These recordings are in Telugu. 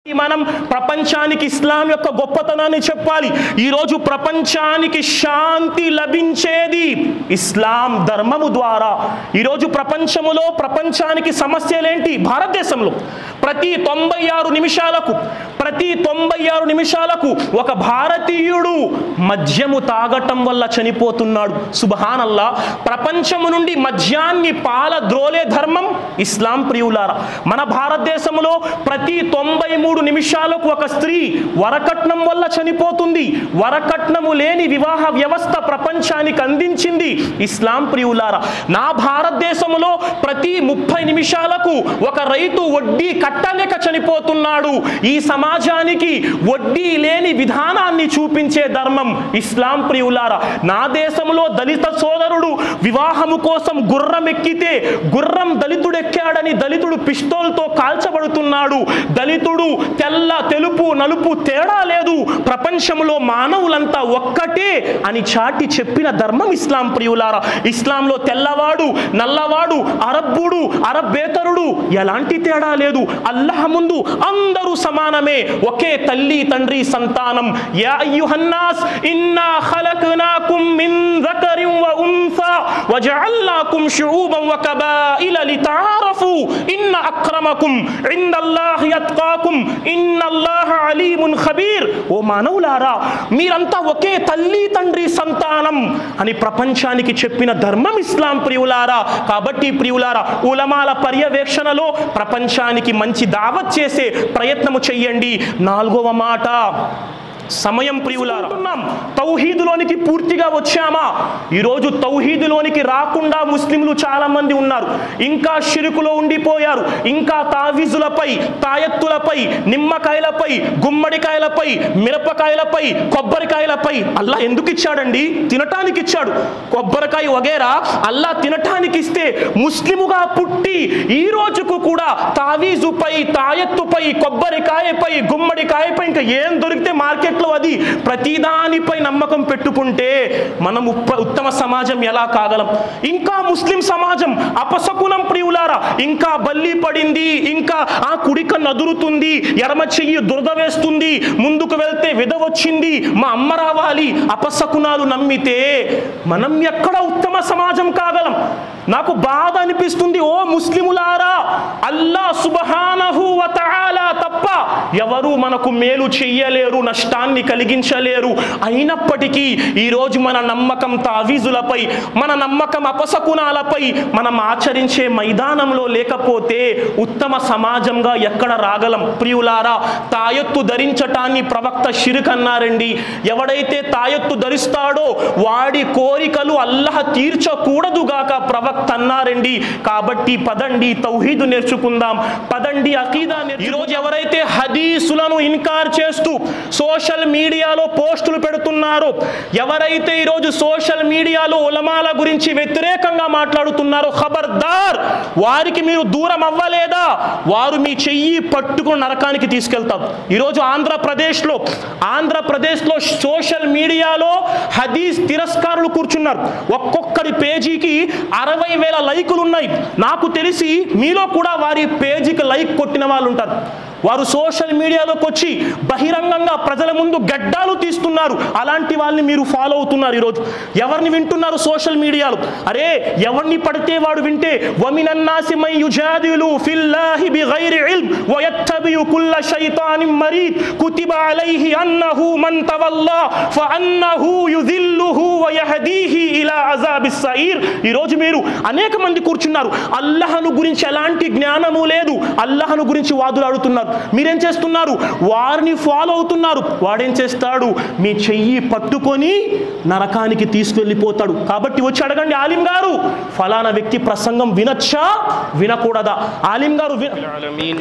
మనం ప్రపంచానికి ఇస్లాం యొక్క గొప్పతనాన్ని చెప్పాలి ఈరోజు ప్రపంచానికి శాంతి లభించేది ఇస్లాం ధర్మము ద్వారా ఈరోజు ప్రపంచములో ప్రపంచానికి సమస్యలేంటి భారతదేశంలో ప్రతి తొంభై ఆరు నిమిషాలకు ప్రతి తొంభై ఆరు నిమిషాలకు ఒక భారతీయుడు మద్యము తాగటం వల్ల చనిపోతున్నాడు సుబహానల్లా ప్రపంచము నుండి మద్యాన్ని పాల ద్రోలే ధర్మం ఇస్లాం ప్రియులారా మన భారతదేశంలో ప్రతి తొంభై మూడు నిమిషాలకు ఒక స్త్రీ వరకట్నం వల్ల చనిపోతుంది వరకట్నము లేని వివాహ వ్యవస్థ ప్రపంచానికి అందించింది ఇస్లాం ప్రియులారా నా భారతదేశంలో ప్రతి ముప్పై నిమిషాలకు ఒక రైతు వడ్డీ కట్టలేక చనిపోతున్నాడు ఈ సమాజానికి వడ్డీ లేని విధానాన్ని చూపించే ధర్మం ఇస్లాం ప్రియులారా నా దేశంలో దళిత సోదరుడు వివాహము కోసం గుర్రం ఎక్కితే గుర్రం దళితుడెక్కాడని దళితుడు పిస్తోల్తో కాల్చబడుతున్నాడు దళితుడు తెల్ల తెలుపు నలుపు తేడా లేదు ప్రపంచంలో మానవులంతా ఒక్కటే అని చాటి చెప్పిన ధర్మం ఇస్లాం ప్రియులారా ఇస్లాంలో తెల్లవాడు నల్లవాడు అరబ్బుడు అరబ్బేతరుడు ఎలాంటి తేడా లేదు అల్లాహ్ ముందు అందరూ సమానమే ఒకే తల్లి తండ్రి సంతానం యా అయ్యుహన్నాస్ ఇన్నా ఖలక్నాకుం మిన్ ذكر وأنثى وجعلناكم شعوبا وكبائل لتعارفوا إن أكرمكم عند الله يتقاكم إن الله عليم خبير ఓ మానవులారా మీరంతా ఒకే తల్లి తండ్రి సంతానం అని ప్రపంచానికి చెప్పిన ధర్మం ఇస్లాం ప్రియులారా కాబట్టి ప్రియులారా ఉలమాల పర్యవేక్షణలో ప్రపంచానికి మంచి దావత్ చేసే ప్రయత్నము చెయ్యండి నాలుగవ మాట సమయం ప్రియులారా తౌహీదులోనికి పూర్తిగా వచ్చామా ఈరోజు తౌహీదులోనికి రాకుండా ముస్లింలు చాలా మంది ఉన్నారు ఇంకా షిరుకులో ఉండిపోయారు ఇంకా తావీజులపై తాయత్తులపై నిమ్మకాయలపై గుమ్మడికాయలపై మిరపకాయలపై కొబ్బరికాయలపై అల్లా ఎందుకు ఇచ్చాడండి తినటానికి ఇచ్చాడు కొబ్బరికాయ వగేరా అల్లా తినటానికి ఇస్తే ముస్లిముగా పుట్టి ఈ రోజుకు కూడా తావీజుపై తాయెత్తుపై కొబ్బరికాయపై గుమ్మడికాయపై ఇంకా ఏం దొరికితే మార్కెట్లో అది ప్రతిదానిపై నమ్మకం పెట్టుకుంటే మనం ఉప్ప- ఉత్తమ సమాజం ఎలా కాగలం ఇంకా ముస్లిం సమాజం అపశకునం ప్రియులారా ఇంకా బల్లి పడింది ఇంకా ఆ కుడిక నదురుతుంది ఎడమ చెయ్యి దురద వేస్తుంది ముందుకు వెళ్తే విధవచ్చింది మా అమ్మ రావాలి అపశకునాలు నమ్మితే మనం ఎక్కడ ఉత్తమ సమాజం కాగలం నాకు బాధ అనిపిస్తుంది ఓ ముస్లిములారా అల్లా సుబహానహు వ తఆలా తప్ప ఎవరు మనకు మేలు చెయ్యలేరు నష్టాన్ని కలిగించలేరు అయినప్పటికీ ఈరోజు మన నమ్మకం తావీజులపై మన నమ్మకం అపశకునాలపై మనం ఆచరించే మైదానంలో లేకపోతే ఉత్తమ సమాజంగా ఎక్కడ రాగలం ప్రియులారా తాయొత్తు ధరించటాన్ని ప్రవక్త షిరుక్ అన్నారండి ఎవడైతే తాయొత్తు ధరిస్తాడో వాడి కోరికలు అల్లహ తీర్చకూడదుగాక ప్రవక్త అన్నారండి కాబట్టి పదండి తౌహీదు నేర్చుకుందాం పదండి అకీదా నేర్చు- ఈరోజు ఎవరైతే హదీసులను ఇన్కార్ చేస్తూ సోషల్ మీడియాలో పోస్టులు పెడుతున్నారో ఎవరైతే ఈరోజు సోషల్ మీడియాలో ఉలమాల గురించి వ్యతిరేకంగా మాట్లాడుతున్నారో ఖబర్దార్ వారికి మీరు దూరం అవ్వలేదా వారు మీ చెయ్యి పట్టుకుని నరకానికి తీసుకెళ్తాం ఈరోజు ఆంధ్రప్రదేశ్లో ఆంధ్రప్రదేశ్లో సోషల్ మీడియాలో హదీస్ తిరస్కారులు కూర్చున్నారు ఒక్కొక్కరి పేజీకి అరవై వేల లైకులు ఉన్నాయి నాకు తెలిసి మీలో కూడా వారి పేజీకి లైక్ కొట్టిన వాళ్ళు ఉంటారు వారు సోషల్ మీడియాలోకి వచ్చి బహిరంగంగా ప్రజల ముందు గడ్డాలు తీస్తున్నారు అలాంటి వాళ్ళని మీరు ఫాలో అవుతున్నారు ఈరోజు ఎవరిని వింటున్నారు సోషల్ మీడియాలో అరే ఎవరిని పడితే వాడు వింటే వమినన్నాసి మై యుజాదిలు ఫిల్లాహి బిగైరి ఇల్మ్ వయత్తబియు కుల్ల షైతానిన్ మరీద్ కుతిబ అలైహి అన్నహు మన్ తవల్లా ఫఅన్నహు యుజిల్లుహు వయహదీహి ఇలా అజాబిస్ సయీర్ ఈరోజు మీరు అనేక మంది కూర్చున్నారు అల్లహను గురించి ఎలాంటి జ్ఞానము లేదు అల్లహను గురించి వాదులాడుతున్నారు మీరేం చేస్తున్నారు వారిని ఫాలో అవుతున్నారు వాడేం చేస్తాడు మీ చెయ్యి పట్టుకొని నరకానికి తీసుకెళ్ళిపోతాడు కాబట్టి వచ్చి అడగండి ఆలిం గారు ఫలానా వ్యక్తి ప్రసంగం వినొచ్చా వినకూడదా ఆలిం గారు వి- العالمين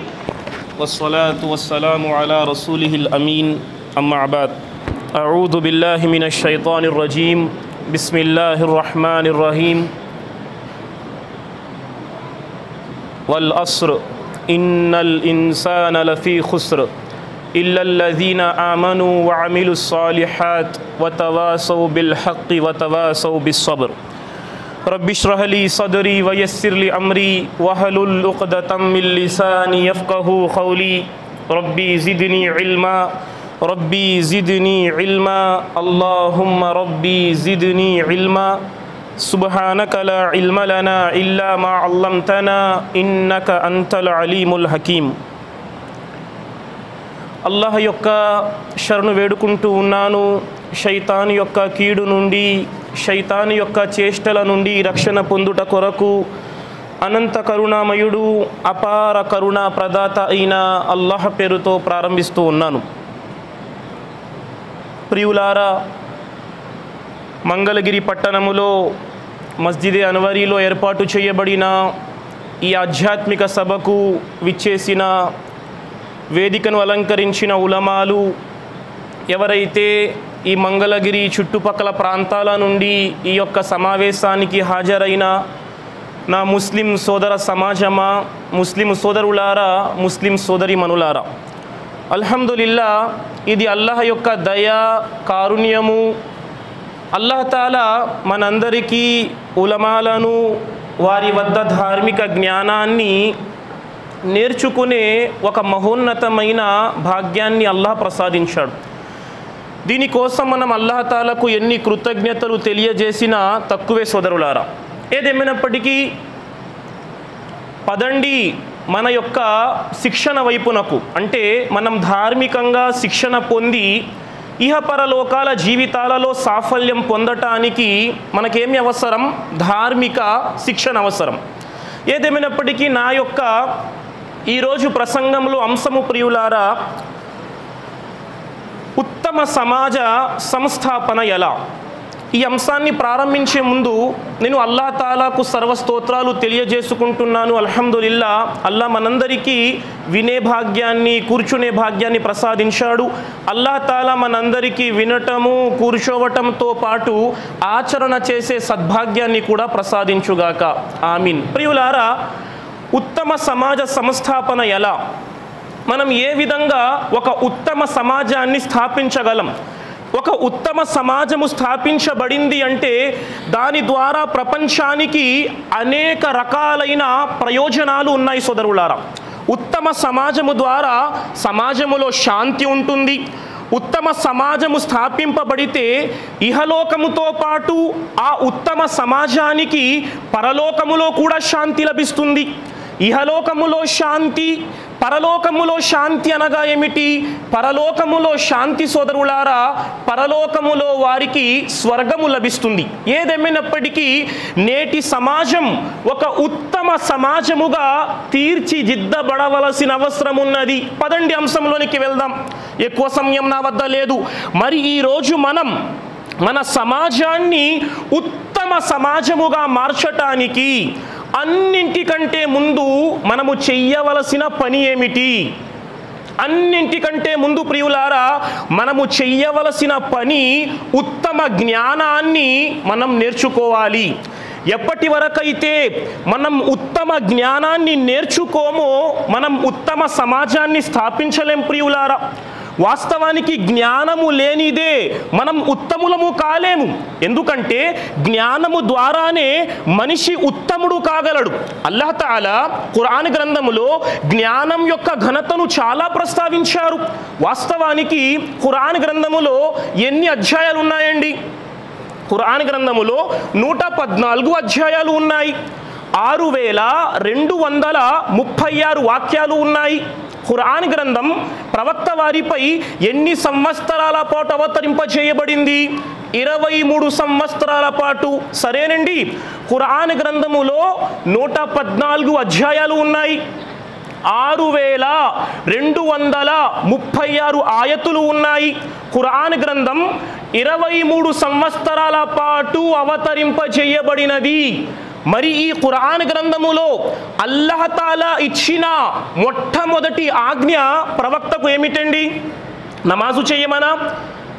والصلاة والسلام على رسوله الأمين أما بعد أعوذ بالله من الشيطان الرجيم بسم الله الرحمن الرحيم والأصر إن الإنسان لفي خسر إلا الذين آمنوا وعملوا الصالحات وتواصوا بالحق وتواصوا بالصبر رب اشرح لي صدري ويسر لي أمري واحلل عقدة من لساني يفقه قولي ربي زدني علما ربي زدني علما اللهم ربي زدني علما سبحانك لا علم لنا إلا ما علمتنا إنك أنت العليم الحكيم అల్లాహ్ యొక్క శరణు వేడుకుంటూ ఉన్నాను శైతాను యొక్క కీడు నుండి శైతాను యొక్క చేష్టల నుండి రక్షణ పొందుట కొరకు అనంత కరుణామయుడు అపార కరుణా ప్రదాత అయిన అల్లాహ్ పేరుతో ప్రారంభిస్తూ ఉన్నాను ప్రియులారా మంగళగిరి పట్టణములో మస్జిద్ అన్వరీలో ఏర్పాటు చేయబడిన ఈ ఆధ్యాత్మిక సభకు విచ్చేసిన వేదికను అలంకరించిన ఉలమాలు ఎవరైతే ఈ మంగళగిరి చుట్టుపక్కల ప్రాంతాల నుండి ఈ యొక్క సమావేశానికి హాజరైన నా ముస్లిం సోదర సమాజమా ముస్లిం సోదరులారా ముస్లిం సోదరి మనులారా అల్హమ్దులిల్లా ఇది అల్లాహ్ యొక్క దయ కారుణ్యము అల్లాహతాలా మనందరికీ ఉలమాలను వారి వద్ద ధార్మిక జ్ఞానాన్ని నేర్చుకునే ఒక మహోన్నతమైన భాగ్యాన్ని అల్లాహ్ ప్రసాదించాడు దీనికోసం మనం అల్లాహతాలకు ఎన్ని కృతజ్ఞతలు తెలియజేసినా తక్కువే సోదరులారా ఏదేమైనప్పటికీ పదండి మన యొక్క శిక్షణ వైపునకు అంటే మనం ధార్మికంగా శిక్షణ పొంది ఇహపరలోకాల జీవితాలలో సాఫల్యం పొందటానికి మనకేమి అవసరం ధార్మిక శిక్షణ అవసరం ఏదేమైనప్పటికీ నా యొక్క ఈరోజు ప్రసంగంలో అంశము ప్రియులారా ఉత్తమ సమాజ సంస్థాపన ఎలా ఈ అంశాన్ని ప్రారంభించే ముందు నేను అల్లా తాలాకు సర్వస్తోత్రాలు తెలియజేసుకుంటున్నాను అల్హమ్దులిల్లా అల్లా మనందరికీ వినే భాగ్యాన్ని కూర్చునే భాగ్యాన్ని ప్రసాదించాడు అల్లా తాలా మనందరికీ వినటము కూర్చోవటంతో పాటు ఆచరణ చేసే సద్భాగ్యాన్ని కూడా ప్రసాదించుగాక ఆమీన్ ప్రియులారా ఉత్తమ సమాజ సంస్థాపన ఎలా మనం ఏ విధంగా ఒక ఉత్తమ సమాజాన్ని స్థాపించగలం ఒక ఉత్తమ సమాజము స్థాపించబడింది అంటే దాని ద్వారా ప్రపంచానికి అనేక రకాలైన ప్రయోజనాలు ఉన్నాయి సోదరులారా ఉత్తమ సమాజము ద్వారా సమాజములో శాంతి ఉంటుంది ఉత్తమ సమాజము స్థాపింపబడితే ఇహలోకముతో పాటు ఆ ఉత్తమ సమాజానికి పరలోకములో కూడా శాంతి లభిస్తుంది ఇహలోకములో శాంతి పరలోకములో శాంతి అనగా ఏమిటి పరలోకములో శాంతి సోదరులారా పరలోకములో వారికి స్వర్గము లభిస్తుంది ఏదేమైనప్పటికీ నేటి సమాజం ఒక ఉత్తమ సమాజముగా తీర్చిదిద్దబడవలసిన అవసరం ఉన్నది పదండి అంశంలోనికి వెళ్దాం ఎక్కువ సమయం నా వద్ద లేదు మరి ఈరోజు మనం మన సమాజాన్ని ఉత్తమ సమాజముగా మార్చటానికి అన్నింటికంటే ముందు మనము చెయ్యవలసిన పని ఏమిటి అన్నింటికంటే ముందు ప్రియులారా మనము చెయ్యవలసిన పని ఉత్తమ జ్ఞానాన్ని మనం నేర్చుకోవాలి ఎప్పటి వరకైతే మనం ఉత్తమ జ్ఞానాన్ని నేర్చుకోమో మనం ఉత్తమ సమాజాన్ని స్థాపించలేం ప్రియులారా వాస్తవానికి జ్ఞానము లేనిదే మనం ఉత్తములము కాలేము ఎందుకంటే జ్ఞానము ద్వారానే మనిషి ఉత్తముడు కాగలడు అల్లహతాల ఖురాన్ గ్రంథములో జ్ఞానం యొక్క ఘనతను చాలా ప్రస్తావించారు వాస్తవానికి ఖురాన్ గ్రంథములో ఎన్ని అధ్యాయాలు ఉన్నాయండి ఖురాన్ గ్రంథములో నూట పద్నాలుగు అధ్యాయాలు ఉన్నాయి ఆరు వేల రెండు వందల ముప్పై ఆరు వాక్యాలు ఉన్నాయి ఖురాన్ గ్రంథం ప్రవక్త వారిపై ఎన్ని సంవత్సరాల పాటు అవతరింపజేయబడింది ఇరవై మూడు సంవత్సరాల పాటు సరేనండి ఖురాన్ గ్రంథములో నూట పద్నాలుగు అధ్యాయాలు ఉన్నాయి ఆరు వేల రెండు వందల ముప్పై ఆరు ఆయతులు ఉన్నాయి ఖురాన్ గ్రంథం ఇరవై మూడు సంవత్సరాల పాటు అవతరింపజేయబడినది మరి ఈ ఖురాన్ గ్రంథములో అల్లహతాలా ఇచ్చిన మొట్టమొదటి ఆజ్ఞ ప్రవక్తకు ఏమిటండి నమాజు చేయమనా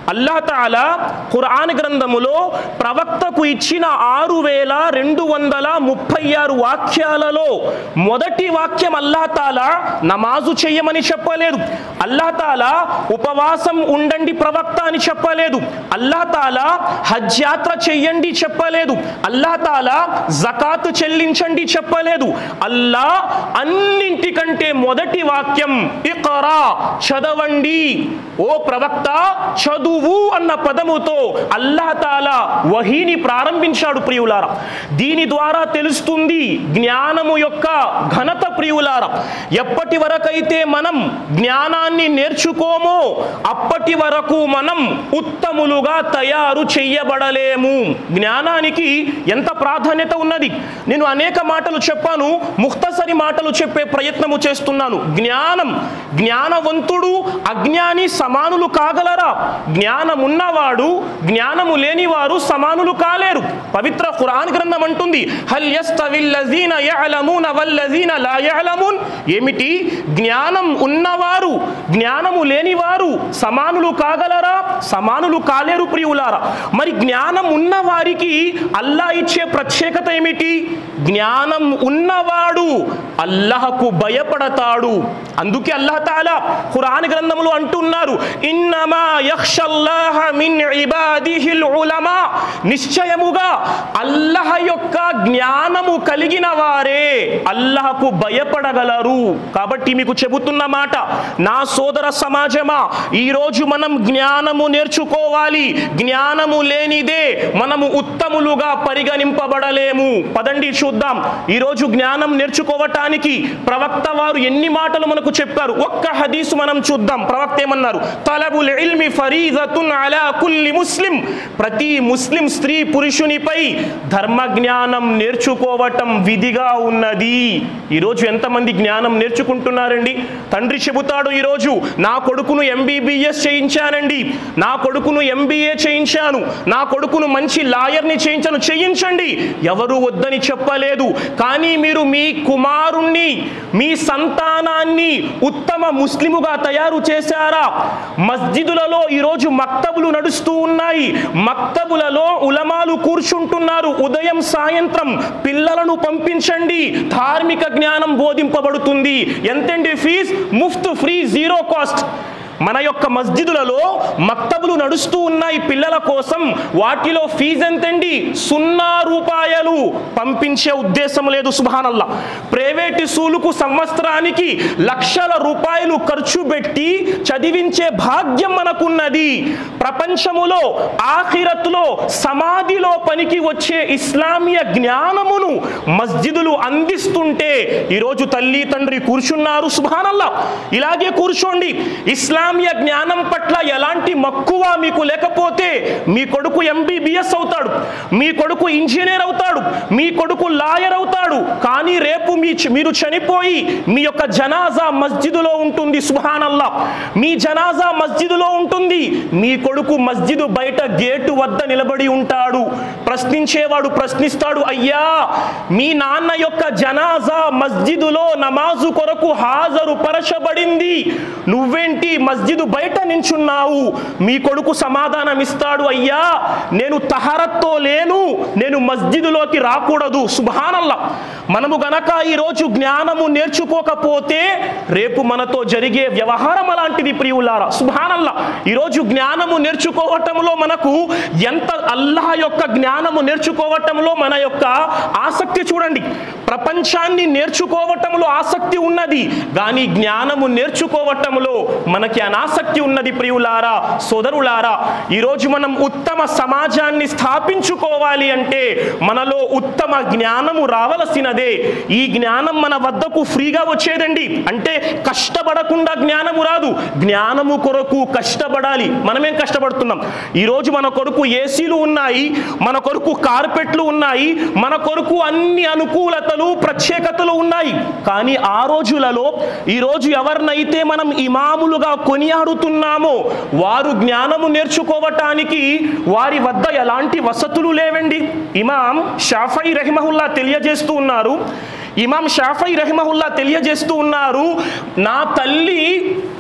అల్లాహ్ తాలా ఖురాన్ గ్రంథములో ప్రవక్తకు ఇచ్చిన ఆరు వేల రెండు వందల ముప్పై ఆరు వాక్యాలలో మొదటి వాక్యం అల్లాహ్ తాలా నమాజు చెయ్యమని చెప్పలేదు అల్లాహ్ తాలా ఉపవాసం ఉండండి ప్రవక్త అని చెప్పలేదు అల్లాహ్ తాలా హజ్ యాత్ర చెయ్యండి చెప్పలేదు అల్లాహ్ తాలా జకాత్ చెల్లించండి చెప్పలేదు అల్లా అన్నింటికంటే మొదటి వాక్యం ఇqరా చదవండి ఓ ప్రవక్త చదువు అన్న పదముతో అల్లాహ్ తాలా వహీని ప్రారంభించాడు ప్రియులారా దీని ద్వారా తెలుస్తుంది జ్ఞానము యొక్క ఘనత ప్రియులారా ఎప్పటి వరకైతే మనం జ్ఞానాన్ని నేర్చుకోమో అప్పటి వరకు మనం ఉత్తములుగా తయారు చెయ్యబడలేము జ్ఞానానికి ఎంత ప్రాధాన్యత ఉన్నది నేను అనేక మాటలు చెప్పాను ముక్తసరి మాటలు చెప్పే ప్రయత్నము చేస్తున్నాను జ్ఞానం జ్ఞానవంతుడు అజ్ఞాని సమానులు కాగలరా జ్ఞానం ఉన్నవాడు జ్ఞానము లేనివారు సమానులు కాలేరు పవిత్ర ఖురాన్ గ్రంథం అంటుంది హల్ యస్తవిల్ లజీన యఅలమూన వల్లజీన లా యఅలమూన్ ఏమిటి జ్ఞానం ఉన్నవారు జ్ఞానము లేనివారు సమానులు కాగలరా సమానులు కాలేరు ప్రియులారా మరి జ్ఞానం ఉన్న వారికి అల్లా ఇచ్చే ప్రత్యేకత ఏమిటి జ్ఞానం ఉన్నవాడు అల్లహకు భయపడతాడు అందుకే అల్లాహ్ తాలా ఖురాన్ గ్రంథములు అంటున్నారు ఇన్నమా యఖ్షల్లాహ మిన్ ఇబాదిహిల్ ఉలమా నిశ్చయముగా అల్లహ యొక్క జ్ఞానము కలిగిన వారే అల్లహకు భయపడగలరు కాబట్టి మీకు చెబుతున్న మాట నా సోదర సమాజమా ఈరోజు మనం జ్ఞానము నేర్చుకోవాలి జ్ఞానము లేనిదే మనము ఉత్తములుగా పరిగణింపబడలేము పదండి చూద్దాం ఈరోజు జ్ఞానం నేర్చుకోవటానికి ప్రవక్త వారు ఎన్ని మాటలు మనకు చెప్పారు ఒక్క హదీసు మనం చూద్దాం ప్రవక్త ఏమన్నారు తలబుల్ ఇల్మి ఫరీదతున్ అలా కుల్లి ముస్లిం ప్రతి ముస్లిం స్త్రీ పురుషునిపై ధర్మ జ్ఞానం నేర్చుకోవటం విధిగా ఉన్నది ఈరోజు ఎంతమంది జ్ఞానం నేర్చుకుంటున్నారండి తండ్రి చెబుతాడు ఈరోజు నా కొడుకును ఎంబీబీఎస్ చేయించానండి నా కొడుకును ఎంబీఏ చేయించాను నా కొడుకును మంచి లాయర్ని చేయించాను చేయించండి ఎవరు వద్దని చెప్పలేదు కానీ మీరు మీ కుమారుణ్ణి మీ సంతానాన్ని ఉత్తమ ముస్లిముగా తయారు చేశారా మస్జిదులలో ఈరోజు మక్తబులు నడుస్తూ ఉన్నాయి మక్తబులలో ఉలమాలు కూర్చుంటున్నారు ఉదయం సాయంత్రం పిల్లలను పంపించండి ధార్మిక జ్ఞానం బోధింపబడుతుంది ఎంతండి ఫీజ్ ముఫ్త్ ఫ్రీ జీరో కాస్ట్ మన యొక్క మస్జిదులలో మక్తబులు నడుస్తూ ఉన్నాయి పిల్లల కోసం వాటిలో ఫీజు ఎంతండి సున్నా రూపాయలు పంపించే ఉద్దేశం లేదు సుభానల్లా ప్రైవేటు స్కూలుకు సంవత్సరానికి లక్షల రూపాయలు ఖర్చు పెట్టి చదివించే భాగ్యం మనకున్నది ప్రపంచములో ఆఖిరత్లో సమాధిలో పనికి వచ్చే ఇస్లామీయ జ్ఞానమును మస్జిదులు అందిస్తుంటే ఈరోజు తల్లి తండ్రి కూర్చున్నారు సుభానల్లా ఇలాగే కూర్చోండి ఇస్లామీయ జ్ఞానం పట్ల ఎలాంటి మక్కువ మీకు లేకపోతే మీ కొడుకు ఎంబీబీఎస్ అవుతాడు మీ కొడుకు ఇంజనీర్ అవుతాడు మీ కొడుకు లాయర్ అవుతాడు కానీ రేపు మీ మీరు చనిపోయి మీ యొక్క జనాజా మస్జిదులో ఉంటుంది సుహానల్లా మీ జనాజా మస్జిదులో ఉంటుంది మీ కొడుకు మస్జిదు బయట గేటు వద్ద నిలబడి ఉంటాడు ప్రశ్నించేవాడు ప్రశ్నిస్తాడు అయ్యా మీ నాన్న యొక్క జనాజా మస్జిదులో నమాజు కొరకు హాజరు పరచబడింది నువ్వేంటి మస్జిదు బయట నించున్నావు మీ కొడుకు సమాధానం ఇస్తాడు అయ్యా నేను తహరత్తో లేను నేను మస్జిదులోకి రాకూడదు సుభానల్లా మనము గనక ఈరోజు జ్ఞానము నేర్చుకోకపోతే రేపు మనతో జరిగే వ్యవహారం అలాంటిది ప్రియులారా సుభానల్లా ఈరోజు జ్ఞానము నేర్చుకోవటంలో మనకు ఎంత అల్లాహ్ యొక్క జ్ఞానము నేర్చుకోవటంలో మన యొక్క ఆసక్తి చూడండి ప్రపంచాన్ని నేర్చుకోవటంలో ఆసక్తి ఉన్నది కానీ జ్ఞానము నేర్చుకోవటంలో మనకి అనాసక్తి ఉన్నది ప్రియులారా సోదరులారా ఈరోజు మనం ఉత్తమ సమాజాన్ని స్థాపించుకోవాలి అంటే మనలో ఉత్తమ జ్ఞానము రావలసినదే ఈ జ్ఞానం మన వద్దకు ఫ్రీగా వచ్చేదండి అంటే కష్టపడకుండా జ్ఞానము రాదు జ్ఞానము కొరకు కష్టపడాలి మనమేం కష్టపడుతున్నాం ఈరోజు మన కొరకు ఏసీలు ఉన్నాయి మన కొరకు కార్పెట్లు ఉన్నాయి మన కొరకు అన్ని అనుకూలతలు ప్రత్యేకతలు ఉన్నాయి కానీ ఆ రోజులలో ఈరోజు ఎవరినైతే మనం ఇమాములుగా కొనియాడుతున్నామో వారు జ్ఞానము నేర్చుకోవటానికి వారి వద్ద ఎలాంటి వసతులు లేవండి ఇమాం షాఫై రహిమహుల్లా తెలియజేస్తూ ఉన్నారు ఇమాం షాఫై రహిమహుల్లా తెలియజేస్తూ ఉన్నారు నా తల్లి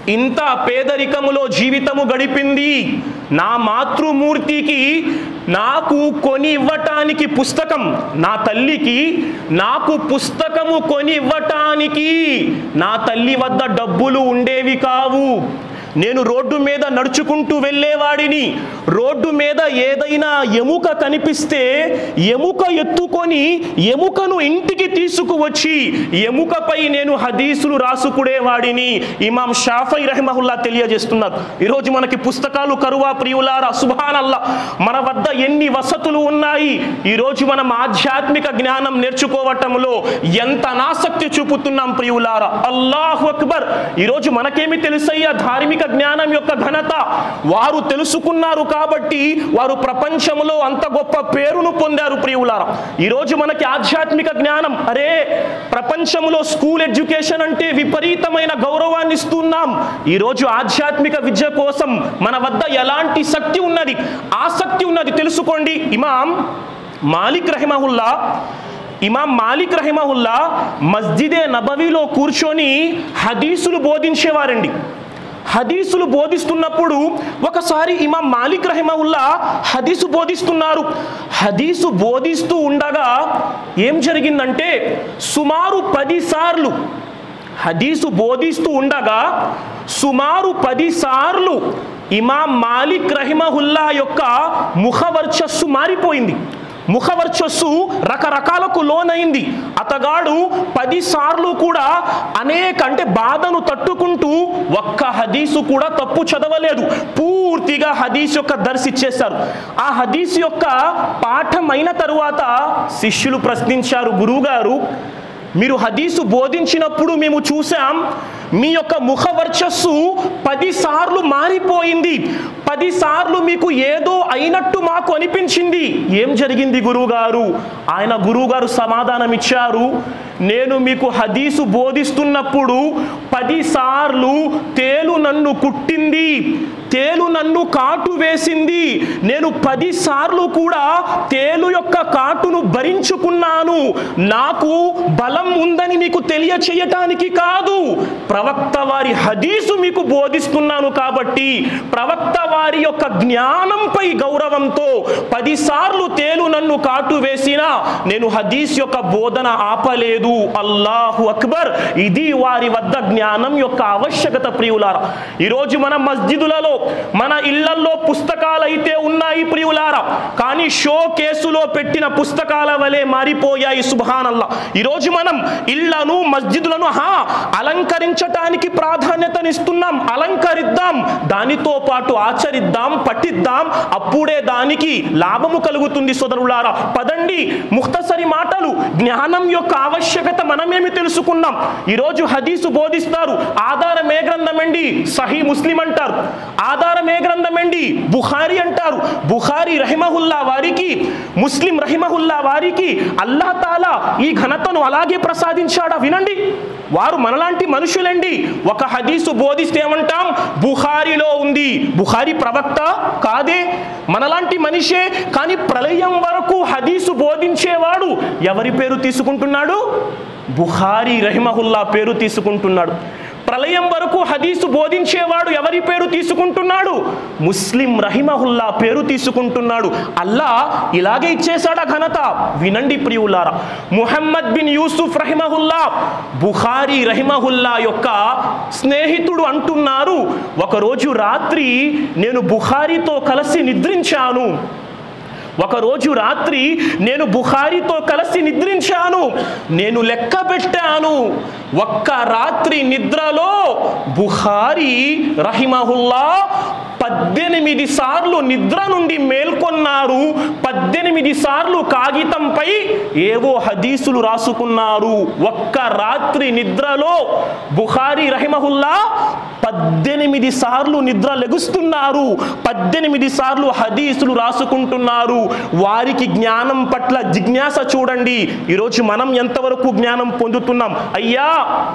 ఇంత పేదరికములో జీవితము గడిపింది నా మాతృమూర్తికి నాకు కొని ఇవ్వటానికి పుస్తకం నా తల్లికి నాకు పుస్తకము కొని ఇవ్వటానికి నా తల్లి వద్ద డబ్బులు ఉండేవి కావు నేను రోడ్డు మీద నడుచుకుంటూ వెళ్ళేవాడిని రోడ్డు మీద ఏదైనా ఎముక కనిపిస్తే ఎముక ఎత్తుకొని ఎముకను ఇంటికి తీసుకువచ్చి ఎముకపై నేను హదీసులు రాసుకునేవాడిని ఇమాం షాఫై రహమహుల్లా తెలియజేస్తున్నారు ఈరోజు మనకి పుస్తకాలు కరువా ప్రియులారా సుభానల్లా మన వద్ద ఎన్ని వసతులు ఉన్నాయి ఈరోజు మనం ఆధ్యాత్మిక జ్ఞానం నేర్చుకోవటంలో ఎంత అనాసక్తి చూపుతున్నాం ప్రియులారా అల్లాహు అక్బర్ ఈరోజు మనకేమి తెలుసయ్యా ధార్మిక జ్ఞానం యొక్క ఘనత వారు తెలుసుకున్నారు కాబట్టి వారు ప్రపంచంలో అంత గొప్ప పేరును పొందారు ప్రియులారా ఈరోజు మనకి ఆధ్యాత్మిక జ్ఞానం అరే ప్రపంచంలో స్కూల్ ఎడ్యుకేషన్ అంటే విపరీతమైన గౌరవాన్ని ఇస్తున్నాం ఈరోజు ఆధ్యాత్మిక విద్య కోసం మన వద్ద ఎలాంటి శక్తి ఉన్నది ఆసక్తి ఉన్నది తెలుసుకోండి ఇమాం మాలిక్ రహిమహుల్లా ఇమాం మాలిక్ రహిమహుల్లా మస్జిదే నబవీలో కూర్చొని హదీసులు బోధించేవారండి హదీసులు బోధిస్తున్నప్పుడు ఒకసారి ఇమాం మాలిక్ రహిమహుల్లా హదీసు బోధిస్తున్నారు హదీసు బోధిస్తూ ఉండగా ఏం జరిగిందంటే సుమారు పది సార్లు హదీసు బోధిస్తూ ఉండగా సుమారు పది సార్లు ఇమాం మాలిక్ రహిమహుల్లా యొక్క ముఖవర్చస్సు మారిపోయింది ముఖవర్చస్సు రకరకాలకు లోనైంది అతగాడు పది సార్లు కూడా అనేక అంటే బాధను తట్టుకుంటూ ఒక్క హదీసు కూడా తప్పు చదవలేదు పూర్తిగా హదీస్ యొక్క దర్శిచ్చేశారు ఆ హదీస్ యొక్క పాఠం అయిన తరువాత శిష్యులు ప్రశ్నించారు గురువుగారు మీరు హదీసు బోధించినప్పుడు మేము చూసాం మీ యొక్క ముఖ వర్చస్సు పదిసార్లు మారిపోయింది పదిసార్లు మీకు ఏదో అయినట్టు మాకు అనిపించింది ఏం జరిగింది గురువుగారు ఆయన గురువుగారు సమాధానం ఇచ్చారు నేను మీకు హదీసు బోధిస్తున్నప్పుడు పదిసార్లు తేలు నన్ను కుట్టింది తేలు నన్ను కాటు వేసింది నేను పదిసార్లు కూడా తేలు యొక్క కాటును భరించుకున్నాను నాకు బలం ఉందని మీకు తెలియచేయటానికి కాదు ప్రవక్త వారి హదీసు మీకు బోధిస్తున్నాను కాబట్టి ప్రవక్త వారి యొక్క జ్ఞానంపై గౌరవంతో పదిసార్లు తేలు నన్ను కాటు వేసినా నేను హదీస్ యొక్క బోధన ఆపలేదు అల్లాహు అక్బర్ ఇది వారి వద్ద జ్ఞానం యొక్క ఆవశ్యకత ప్రియులారా ఈరోజు మన మస్జిదులలో మన ఇళ్లల్లో పుస్తకాలు అయితే ఉన్నాయి ప్రియులారా కానీ షో కేసులో పెట్టిన పుస్తకాల వలె మారిపోయాయి సుభానల్లా ఈరోజు మనం ఇళ్లను మస్జిదులను హా అలంకరించటానికి ప్రాధాన్యతనిస్తున్నాం అలంకరిద్దాం దానితో పాటు ఆచరిద్దాం పఠిద్దాం అప్పుడే దానికి లాభము కలుగుతుంది సోదరులారా పదండి ముక్తసరి మాటలు జ్ఞానం యొక్క ఆవశ్యకత మనమేమి తెలుసుకున్నాం ఈరోజు హదీసు బోధిస్తారు ఆధారం ఏ గ్రంథం అండి సహీ ముస్లిం అంటారు ఆధారం ఏ గ్రంథం అండి బుఖారి అంటారు బుఖారి రహిమహుల్లా వారికి ముస్లిం రహిమహుల్లా వారికి అల్లా తాలా ఈ ఘనతను అలాగే ప్రసాదించాడా వినండి వారు మనలాంటి మనుషులండి ఒక హదీసు బోధిస్తే ఏమంటాం బుఖారిలో ఉంది బుఖారి ప్రవక్త కాదే మనలాంటి మనిషే కానీ ప్రళయం వరకు హదీసు బోధించేవాడు ఎవరి పేరు తీసుకుంటున్నాడు బుఖారి రహిమహుల్లా పేరు తీసుకుంటున్నాడు ప్రళయం వరకు హదీసు బోధించేవాడు ఎవరి పేరు తీసుకుంటున్నాడు ముస్లిం రహిమహుల్లా పేరు తీసుకుంటున్నాడు అల్లా ఇలాగే ఇచ్చేశాడా ఘనత వినండి ప్రియులారా ముహమ్మద్ బిన్ యూసుఫ్ రహిమహుల్లా బుఖారీ రహిమహుల్లా యొక్క స్నేహితుడు అంటున్నారు ఒకరోజు రాత్రి నేను బుఖారీతో కలిసి నిద్రించాను ఒకరోజు రాత్రి నేను బుఖారితో కలిసి నిద్రించాను నేను లెక్క పెట్టాను ఒక్క రాత్రి నిద్రలో బుఖారి రహిమహుల్లా పద్దెనిమిది సార్లు నిద్ర నుండి మేల్కొన్నారు పద్దెనిమిది సార్లు కాగితంపై ఏవో హదీసులు రాసుకున్నారు ఒక్క రాత్రి నిద్రలో బుఖారి రహిమహుల్లా పద్దెనిమిది సార్లు నిద్ర లెగుస్తున్నారు పద్దెనిమిది సార్లు హదీసులు రాసుకుంటున్నారు వారికి జ్ఞానం పట్ల జిజ్ఞాస చూడండి ఈరోజు మనం ఎంతవరకు జ్ఞానం పొందుతున్నాం అయ్యా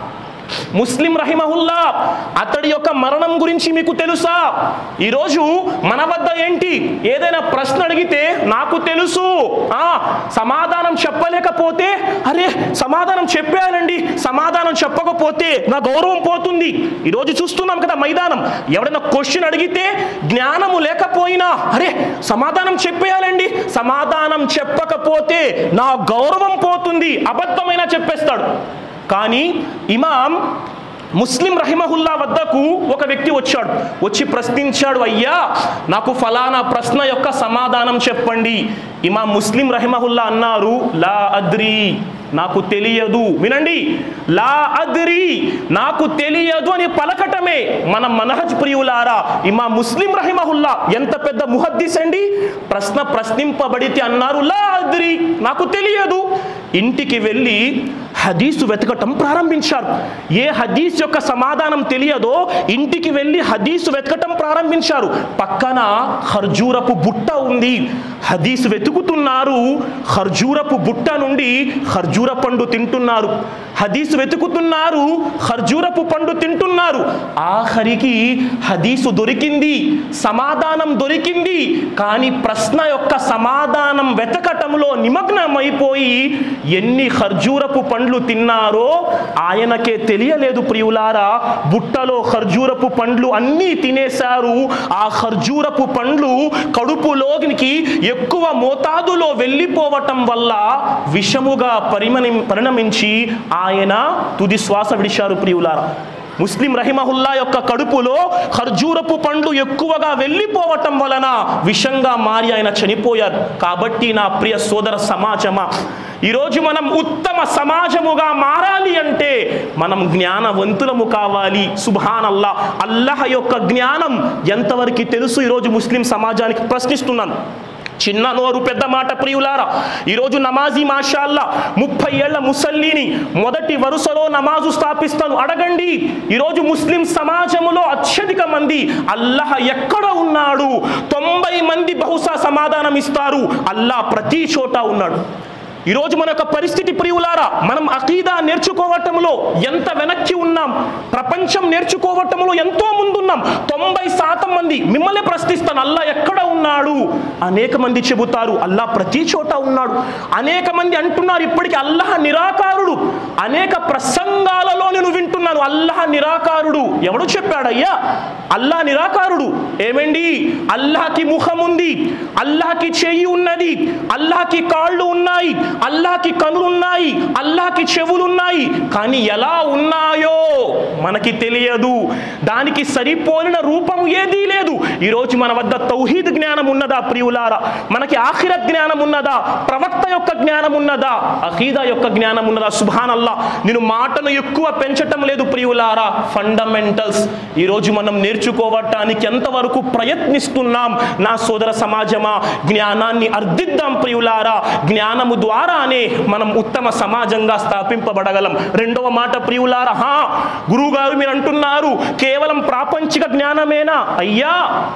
ముస్లిం రహిమహుల్లా అతడి యొక్క మరణం గురించి మీకు తెలుసా ఈరోజు మన వద్ద ఏంటి ఏదైనా ప్రశ్న అడిగితే నాకు తెలుసు ఆ సమాధానం చెప్పలేకపోతే అరే సమాధానం చెప్పానండి సమాధానం చెప్పకపోతే నా గౌరవం పోతుంది ఈరోజు చూస్తున్నాం కదా మైదానం ఎవడైనా క్వశ్చన్ అడిగితే జ్ఞానము లేకపోయినా అరే సమాధానం చెప్పేయాలండి సమాధానం చెప్పకపోతే నా గౌరవం పోతుంది అబద్ధమైనా చెప్పేస్తాడు కానీ ఇమాం ముస్లిం రహిమహుల్లా వద్దకు ఒక వ్యక్తి వచ్చాడు వచ్చి ప్రశ్నించాడు అయ్యా నాకు ఫలానా ప్రశ్న యొక్క సమాధానం చెప్పండి ఇమాం ముస్లిం రహిమహుల్లా అన్నారు లా అద్రి నాకు తెలియదు వినండి లా అద్రి నాకు తెలియదు అని పలకటమే మన మనహజ్ ప్రియులారా ఇమా ముస్లిం రహిమహుల్లా ఎంత పెద్ద ముహద్దిస్ అండి ప్రశ్న ప్రశ్నింపబడితే అన్నారు లా అద్రి నాకు తెలియదు ఇంటికి వెళ్ళి హదీసు వెతకటం ప్రారంభించారు ఏ హదీస్ యొక్క సమాధానం తెలియదో ఇంటికి వెళ్ళి హదీసు వెతకటం ప్రారంభించారు పక్కన ఖర్జూరపు బుట్ట ఉంది హదీస్ వెతుకుతున్నారు ఖర్జూరపు బుట్ట నుండి ఖర్జూర పండు తింటున్నారు హదీసు వెతుకుతున్నారు ఖర్జూరపు పండు తింటున్నారు ఆఖరికి హదీసు దొరికింది సమాధానం దొరికింది కానీ ప్రశ్న యొక్క సమాధానం వెతకటంలో నిమగ్నమైపోయి ఎన్ని ఖర్జూరపు పండ్లు తిన్నారో ఆయనకే తెలియలేదు ప్రియులారా బుట్టలో ఖర్జూరపు పండ్లు అన్నీ తినేశారు ఆ ఖర్జూరపు పండ్లు కడుపులోనికి ఎక్కువ మోతాదులో వెళ్ళిపోవటం వల్ల విషముగా పరిమణి పరిణమించి ఆయన తుది శ్వాస విడిచారు ప్రియులారా ముస్లిం రహిమహుల్లా యొక్క కడుపులో ఖర్జూరపు పండ్లు ఎక్కువగా వెళ్ళిపోవటం వలన విషంగా మారి ఆయన చనిపోయారు కాబట్టి నా ప్రియ సోదర సమాజమా ఈరోజు మనం ఉత్తమ సమాజముగా మారాలి అంటే మనం జ్ఞానవంతులము కావాలి సుభాన్ అల్లా అల్లహ యొక్క జ్ఞానం ఎంతవరకు తెలుసు ఈరోజు ముస్లిం సమాజానికి ప్రశ్నిస్తున్నాను చిన్న నోరు పెద్ద మాట ప్రియులారా ఈరోజు నమాజీ మాషాల్లా ముప్పై ఏళ్ల ముసల్లిని మొదటి వరుసలో నమాజు స్థాపిస్తాను అడగండి ఈరోజు ముస్లిం సమాజములో అత్యధిక మంది అల్లహ ఎక్కడ ఉన్నాడు తొంభై మంది బహుశా సమాధానం ఇస్తారు అల్లా ప్రతి చోట ఉన్నాడు ఈరోజు మన యొక్క పరిస్థితి ప్రియులారా మనం అకీదా నేర్చుకోవటంలో ఎంత వెనక్కి ఉన్నాం ప్రపంచం నేర్చుకోవటంలో ఎంతో ముందున్నాం తొంభై శాతం మంది మిమ్మల్ని ప్రశ్నిస్తాను అల్లా ఎక్కడ ఉన్నాడు అనేక మంది చెబుతారు అల్లా ప్రతి చోట ఉన్నాడు అనేక మంది అంటున్నారు ఇప్పటికీ అల్లాహ నిరాకారుడు అనేక ప్రసంగాలలో నేను వింటున్నాను అల్లాహ నిరాకారుడు ఎవడు చెప్పాడయ్యా అల్లా నిరాకారుడు ఏమండి అల్లాహకి ముఖం ఉంది అల్లాహకి చెయ్యి ఉన్నది అల్లాహకి కాళ్ళు ఉన్నాయి అల్లాహకి కనులున్నాయి అల్లాహకి చెవులున్నాయి కానీ ఎలా ఉన్నాయో మనకి తెలియదు దానికి సరిపోలిన రూపం ఏదీ లేదు ఈరోజు మన వద్ద తౌహీద్ జ్ఞానం ఉన్నదా ప్రియులారా మనకి ఆఖిరత్ జ్ఞానం ఉన్నదా ప్రవక్త యొక్క జ్ఞానం ఉన్నదా అఖీదా యొక్క జ్ఞానం ఉన్నదా సుభాన్ అల్లా నేను మాటను ఎక్కువ పెంచటం లేదు ప్రియులారా ఫండమెంటల్స్ ఈరోజు మనం నేర్చుకోవటానికి ఎంతవరకు ప్రయత్నిస్తున్నాం నా సోదర సమాజమా జ్ఞానాన్ని అర్థిద్దాం ప్రియులారా జ్ఞానము ద్వారానే మనం ఉత్తమ సమాజంగా స్థాపింపబడగలం రెండవ మాట ప్రియులారా హా గురువుగారు మీరు అంటున్నారు కేవలం ప్రాపంచిక జ్ఞానమేనా అయ్యా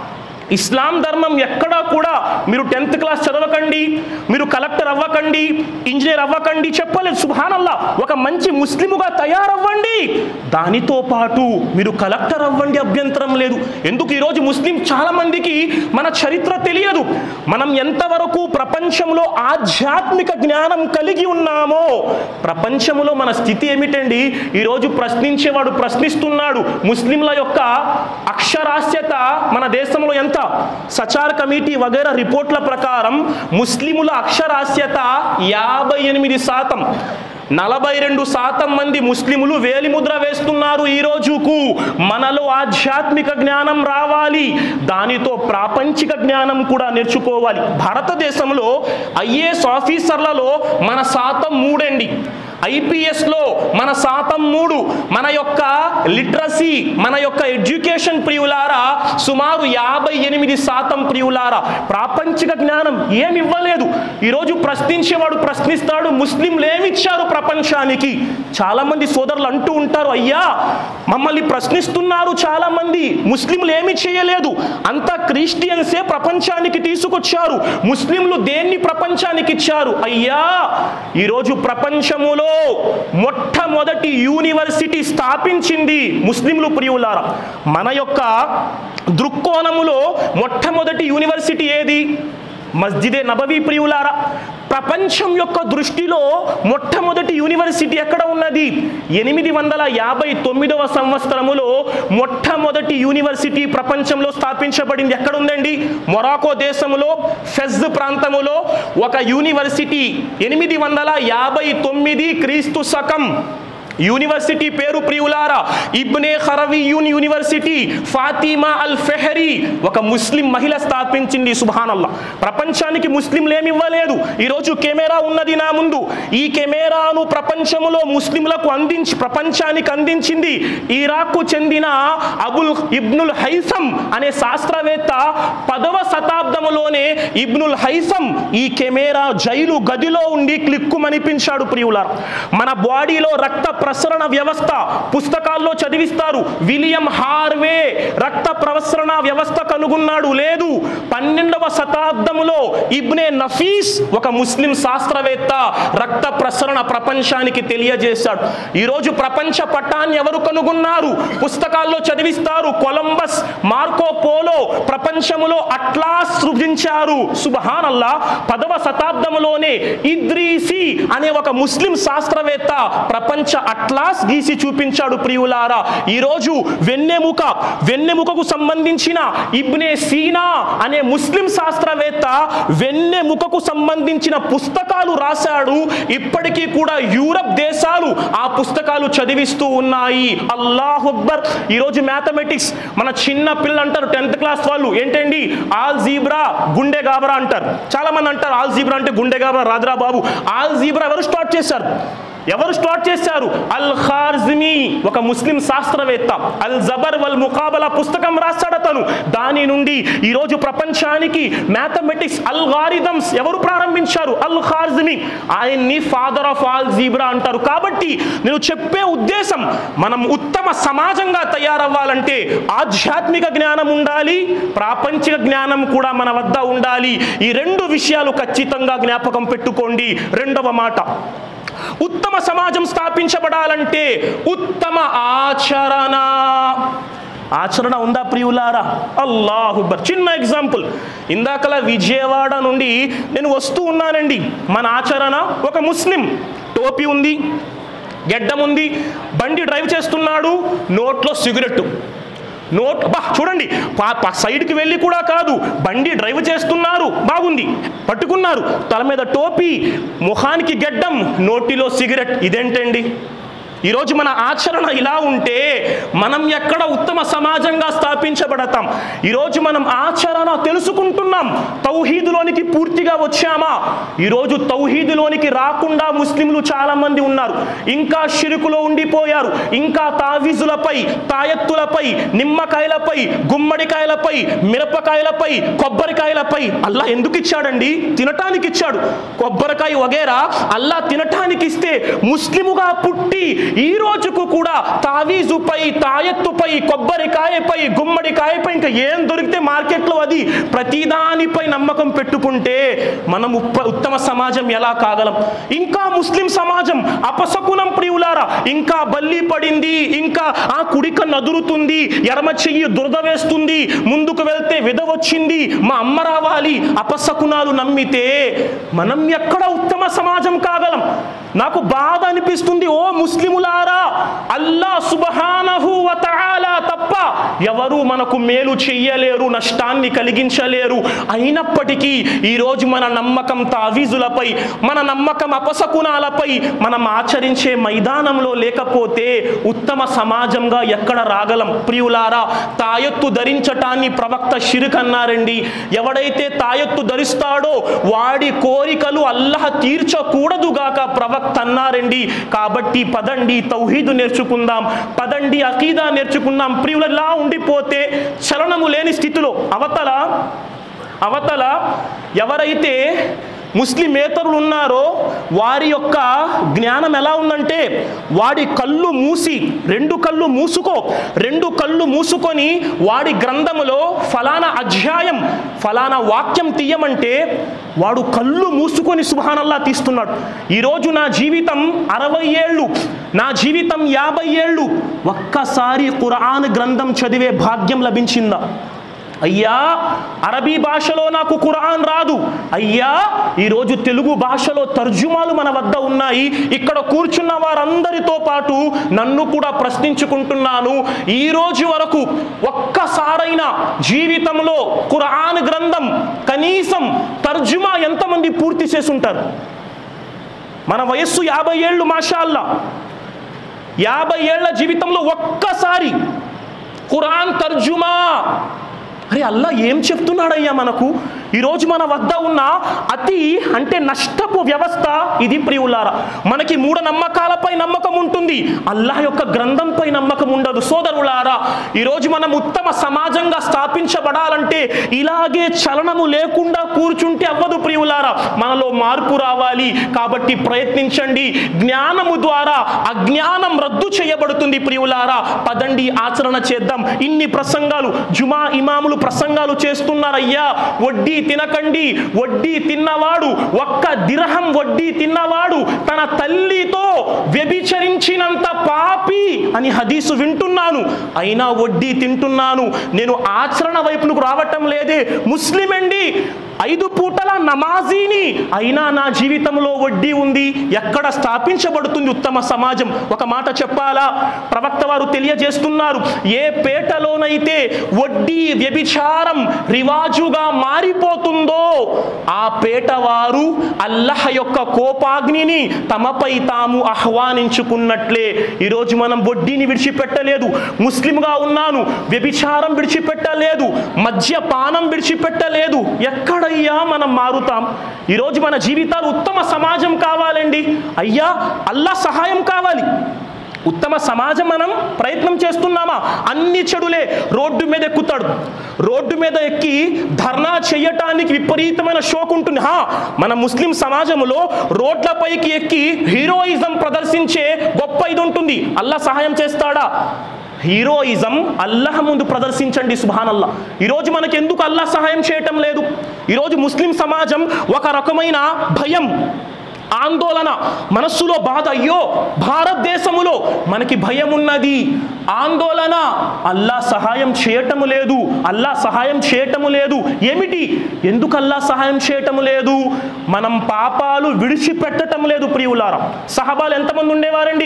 ఇస్లాం ధర్మం ఎక్కడా కూడా మీరు టెన్త్ క్లాస్ చదవకండి మీరు కలెక్టర్ అవ్వకండి ఇంజనీర్ అవ్వకండి చెప్పలేదు సుభానల్లా ఒక మంచి ముస్లిముగా తయారవ్వండి దానితో పాటు మీరు కలెక్టర్ అవ్వండి అభ్యంతరం లేదు ఎందుకు ఈరోజు ముస్లిం చాలా మందికి మన చరిత్ర తెలియదు మనం ఎంతవరకు ప్రపంచంలో ఆధ్యాత్మిక జ్ఞానం కలిగి ఉన్నామో ప్రపంచంలో మన స్థితి ఏమిటండి ఈరోజు ప్రశ్నించేవాడు ప్రశ్నిస్తున్నాడు ముస్లింల యొక్క అక్షరాస్యత మన దేశంలో ఎంత సచార్ కమిటీ వగైరా రిపోర్ట్ల ప్రకారం ముస్లిముల అక్షరాస్యత యాభై ఎనిమిది శాతం నలభై రెండు శాతం మంది ముస్లిములు వేలిముద్ర వేస్తున్నారు ఈ రోజుకు మనలో ఆధ్యాత్మిక జ్ఞానం రావాలి దానితో ప్రాపంచిక జ్ఞానం కూడా నేర్చుకోవాలి భారతదేశంలో ఐఏఎస్ ఆఫీసర్లలో మన శాతం మూడండి ఐపీఎస్లో మన శాతం మూడు మన యొక్క లిటరసీ మన యొక్క ఎడ్యుకేషన్ ప్రియులారా సుమారు యాభై ఎనిమిది శాతం ప్రియులారా ప్రాపంచిక జ్ఞానం ఏమి ఇవ్వలేదు ఈరోజు ప్రశ్నించేవాడు ప్రశ్నిస్తాడు ముస్లింలు ఏమిచ్చారు ప్రపంచానికి చాలా మంది సోదరులు అంటూ ఉంటారు అయ్యా మమ్మల్ని ప్రశ్నిస్తున్నారు చాలా మంది ముస్లింలు ఏమి చేయలేదు అంతా క్రిస్టియన్సే ప్రపంచానికి తీసుకొచ్చారు ముస్లింలు దేన్ని ప్రపంచానికి ఇచ్చారు అయ్యా ఈరోజు ప్రపంచములో మొట్టమొదటి యూనివర్సిటీ స్థాపించింది ముస్లింలు ప్రియులారా మన యొక్క దృక్కోణములో మొట్టమొదటి యూనివర్సిటీ ఏది మస్జిదే నబవీ ప్రియులారా ప్రపంచం యొక్క దృష్టిలో మొట్టమొదటి యూనివర్సిటీ ఎక్కడ ఉన్నది ఎనిమిది వందల యాభై తొమ్మిదవ సంవత్సరములో మొట్టమొదటి యూనివర్సిటీ ప్రపంచంలో స్థాపించబడింది ఎక్కడ ఉందండి మొరాకో దేశములో ఫెజ్ ప్రాంతములో ఒక యూనివర్సిటీ ఎనిమిది వందల యాభై తొమ్మిది క్రీస్తు శకం యూనివర్సిటీ పేరు ప్రియులారా ఇబ్నే ఖరవియూన్ యూనివర్సిటీ ఫాతిమా అల్ ఫెహరీ ఒక ముస్లిం మహిళ స్థాపించింది సుభానల్లా ప్రపంచానికి ముస్లింలు ఏమి ఇవ్వలేదు ఈరోజు కెమెరా ఉన్నది నా ముందు ఈ కెమెరాను ప్రపంచములో ముస్లింలకు అందించి ప్రపంచానికి అందించింది ఇరాక్కు చెందిన అబుల్ ఇబ్నుల్ హైసం అనే శాస్త్రవేత్త పదవ శతాబ్దములోనే ఇబ్నుల్ హైసం ఈ కెమెరా జైలు గదిలో ఉండి క్లిక్కుమనిపించాడు ప్రియులారా మన బాడీలో రక్త ప్రసరణ వ్యవస్థ పుస్తకాల్లో చదివిస్తారు విలియం హార్వే రక్త ప్రసరణ వ్యవస్థ కనుగొన్నాడు లేదు పన్నెండవ శతాబ్దములో ఇబ్నే నఫీస్ ఒక ముస్లిం శాస్త్రవేత్త రక్త ప్రసరణ ప్రపంచానికి తెలియజేశాడు ఈరోజు ప్రపంచ పటాన్ని ఎవరు కనుగొన్నారు పుస్తకాల్లో చదివిస్తారు కొలంబస్ మార్కో పోలో ప్రపంచములో అట్లాస్ సృజించారు సుబహానల్లా పదవ శతాబ్దములోనే ఇద్రీసి అనే ఒక ముస్లిం శాస్త్రవేత్త ప్రపంచ అట్లాస్ గీసి చూపించాడు ప్రియులారా ఈరోజు వెన్నెముక వెన్నెముకకు సంబంధించిన ఇబ్నే సీనా అనే ముస్లిం శాస్త్రవేత్త వెన్నెముకకు సంబంధించిన పుస్తకాలు రాశాడు ఇప్పటికీ కూడా యూరప్ దేశాలు ఆ పుస్తకాలు చదివిస్తూ ఉన్నాయి అల్లాహ్ అక్బర్ ఈరోజు మ్యాథమెటిక్స్ మన చిన్న పిల్ల అంటారు టెన్త్ క్లాస్ వాళ్ళు ఏంటండి ఆల్ జీబ్రా గుండె గాబరా అంటారు చాలా మంది అంటారు ఆల్ జీబ్రా అంటే గుండె గాబరా రాదురా బాబు ఆల్ జీబ్రా ఎవరు స్టార్ట్ చేశారు ఎవరు స్టార్ట్ చేశారు అల్ ఖార్జిమి ఒక ముస్లిం శాస్త్రవేత్త అల్ జబర్ వల్ ముకాబలా పుస్తకం రాశాడు అతను దాని నుండి ఈరోజు ప్రపంచానికి మ్యాథమెటిక్స్ అల్ గారిథమ్స్ ఎవరు ప్రారంభించారు అల్ ఖార్జిమి ఆయన్ని ఫాదర్ ఆఫ్ ఆల్ జీబ్రా అంటారు కాబట్టి నేను చెప్పే ఉద్దేశం మనం ఉత్తమ సమాజంగా తయారవ్వాలంటే ఆధ్యాత్మిక జ్ఞానం ఉండాలి ప్రాపంచిక జ్ఞానం కూడా మన వద్ద ఉండాలి ఈ రెండు విషయాలు ఖచ్చితంగా జ్ఞాపకం పెట్టుకోండి రెండవ మాట ఉత్తమ సమాజం స్థాపించబడాలంటే ఉత్తమ ఆచరణ ఆచరణ ఉందా ప్రియులారా అల్లాహుబర్ చిన్న ఎగ్జాంపుల్ ఇందాకలా విజయవాడ నుండి నేను వస్తూ ఉన్నానండి మన ఆచరణ ఒక ముస్లిం టోపీ ఉంది గెడ్డం ఉంది బండి డ్రైవ్ చేస్తున్నాడు నోట్లో సిగరెట్ నోట్ బా చూడండి పా- పా- సైడ్కి వెళ్ళి కూడా కాదు బండి డ్రైవ్ చేస్తున్నారు బాగుంది పట్టుకున్నారు తల మీద టోపీ ముఖానికి గెడ్డం నోటిలో సిగరెట్ ఇదేంటండి ఈరోజు మన ఆచరణ ఇలా ఉంటే మనం ఎక్కడ ఉత్తమ సమాజంగా స్థాపించబడతాం ఈరోజు మనం ఆచరణ తెలుసుకుంటున్నాం తౌహీదులోనికి పూర్తిగా వచ్చామా ఈరోజు తౌహీదులోనికి రాకుండా ముస్లింలు చాలా మంది ఉన్నారు ఇంకా షిరుకులో ఉండిపోయారు ఇంకా తావీజులపై తాయెత్తులపై నిమ్మకాయలపై గుమ్మడికాయలపై మిరపకాయలపై కొబ్బరికాయలపై అల్లా ఎందుకు ఇచ్చాడండి తినటానికి ఇచ్చాడు కొబ్బరికాయ వగేరా అల్లా తినటానికి ఇస్తే ముస్లిముగా పుట్టి ఈ రోజుకు కూడా తావీజుపై తాయెత్తుపై కొబ్బరికాయపై గుమ్మడికాయపై ఇంకా ఏం దొరికితే మార్కెట్లో అది ప్రతిదానిపై నమ్మకం పెట్టుకుంటే మనం ఉప్ప- ఉత్తమ సమాజం ఎలా కాగలం ఇంకా ముస్లిం సమాజం అపశకునం ప్రియులారా ఇంకా బల్లి పడింది ఇంకా ఆ కుడిక నదురుతుంది ఎడమ చెయ్యి దురద వేస్తుంది ముందుకు వెళ్తే విధవచ్చింది మా అమ్మ రావాలి అపశకునాలు నమ్మితే మనం ఎక్కడ ఉత్తమ సమాజం కాగలం నాకు బాధ అనిపిస్తుంది ఓ ముస్లిములారా అల్లా సుబహానహు వ తఆలా తప్ప ఎవరు మనకు మేలు చెయ్యలేరు నష్టాన్ని కలిగించలేరు అయినప్పటికీ ఈరోజు మన నమ్మకం తావీజులపై మన నమ్మకం అపశకునాలపై మనం ఆచరించే మైదానంలో లేకపోతే ఉత్తమ సమాజంగా ఎక్కడ రాగలం ప్రియులారా తాయెత్తు ధరించటాన్ని ప్రవక్త షిరుక్ అన్నారండి ఎవడైతే తాయెత్తు ధరిస్తాడో వాడి కోరికలు అల్లహ తీర్చకూడదుగాక ప్రవక్త అన్నారండి కాబట్టి పదండి తౌహీదు నేర్చుకుందాం పదండి అకీదా నేర్చుకుందాం ప్రియులలా ఉండిపోతే చలనము లేని స్థితిలో అవతల అవతల ఎవరైతే ముస్లిమేతరులు ఉన్నారో వారి యొక్క జ్ఞానం ఎలా ఉందంటే వాడి కళ్ళు మూసి రెండు కళ్ళు మూసుకో రెండు కళ్ళు మూసుకొని వాడి గ్రంథములో ఫలానా అధ్యాయం ఫలానా వాక్యం తీయమంటే వాడు కళ్ళు మూసుకొని సుభానల్లా తీస్తున్నాడు ఈరోజు నా జీవితం అరవై ఏళ్ళు నా జీవితం యాభై ఏళ్ళు ఒక్కసారి ఖురాన్ గ్రంథం చదివే భాగ్యం లభించిందా అయ్యా అరబీ భాషలో నాకు ఖురాన్ రాదు అయ్యా ఈరోజు తెలుగు భాషలో తర్జుమాలు మన వద్ద ఉన్నాయి ఇక్కడ కూర్చున్న వారందరితో పాటు నన్ను కూడా ప్రశ్నించుకుంటున్నాను ఈ రోజు వరకు ఒక్కసారైనా జీవితంలో ఖురాన్ గ్రంథం కనీసం తర్జుమా ఎంతమంది పూర్తి చేసుంటారు మన వయస్సు యాభై ఏళ్ళు మాషాల్లా యాభై ఏళ్ల జీవితంలో ఒక్కసారి ఖురాన్ తర్జుమా అరే అల్లా ఏం చెప్తున్నాడయ్యా మనకు ఈరోజు మన వద్ద ఉన్న అతి అంటే నష్టపు వ్యవస్థ ఇది ప్రియులారా మనకి మూఢ నమ్మకాలపై నమ్మకం ఉంటుంది అల్లాహ్ యొక్క గ్రంథంపై నమ్మకం ఉండదు సోదరులారా ఈరోజు మనం ఉత్తమ సమాజంగా స్థాపించబడాలంటే ఇలాగే చలనము లేకుండా కూర్చుంటే అవ్వదు ప్రియులారా మనలో మార్పు రావాలి కాబట్టి ప్రయత్నించండి జ్ఞానము ద్వారా అజ్ఞానం రద్దు చేయబడుతుంది ప్రియులారా పదండి ఆచరణ చేద్దాం ఇన్ని ప్రసంగాలు జుమా ఇమాములు ప్రసంగాలు చేస్తున్నారయ్యా వడ్డీ తినకండి వడ్డీ తిన్నవాడు ఒక్క దిరహం వడ్డీ తిన్నవాడు తన తల్లితో వ్యభిచరించినంత పాపి అని హదీసు వింటున్నాను అయినా వడ్డీ తింటున్నాను నేను ఆచరణ వైపునకు రావటం లేదే ముస్లిం అండి ఐదు పూటల నమాజీని అయినా నా జీవితంలో వడ్డీ ఉంది ఎక్కడ స్థాపించబడుతుంది ఉత్తమ సమాజం ఒక మాట చెప్పాలా ప్రవక్త వారు తెలియజేస్తున్నారు ఏ పేటలోనైతే వడ్డీ వ్యభిచారం రివాజుగా మారిపోతుందో ఆ పేట వారు అల్లహ యొక్క కోపాగ్నిని తమపై తాము ఆహ్వానించుకున్నట్లే ఈరోజు మనం వడ్డీని విడిచిపెట్టలేదు ముస్లింగా ఉన్నాను వ్యభిచారం విడిచిపెట్టలేదు మద్యపానం విడిచిపెట్టలేదు ఎక్కడయ్యా మనం మారుతాం ఈరోజు మన జీవితాలు ఉత్తమ సమాజం కావాలండి అయ్యా అల్లా సహాయం కావాలి ఉత్తమ సమాజం మనం ప్రయత్నం చేస్తున్నామా అన్ని చెడులే రోడ్డు మీద ఎక్కుతాడు రోడ్డు మీద ఎక్కి ధర్నా చేయటానికి విపరీతమైన షోక్ ఉంటుంది హా మన ముస్లిం సమాజంలో రోడ్లపైకి ఎక్కి హీరోయిజం ప్రదర్శించే గొప్ప ఇది ఉంటుంది అల్లా సహాయం చేస్తాడా హీరోయిజం అల్లాహ్ ముందు ప్రదర్శించండి సుభానల్లా ఈరోజు మనకి ఎందుకు అల్లాహ్ సహాయం చేయటం లేదు ఈరోజు ముస్లిం సమాజం ఒక రకమైన భయం ఆందోళన మనస్సులో బాధ అయ్యో భారతదేశములో మనకి భయం ఉన్నది ఆందోళన అల్లా సహాయం చేయటము లేదు అల్లా సహాయం చేయటము లేదు ఏమిటి ఎందుకు అల్లా సహాయం చేయటము లేదు మనం పాపాలు విడిచిపెట్టటం లేదు ప్రియులారా సహబాలు ఎంతమంది ఉండేవారండి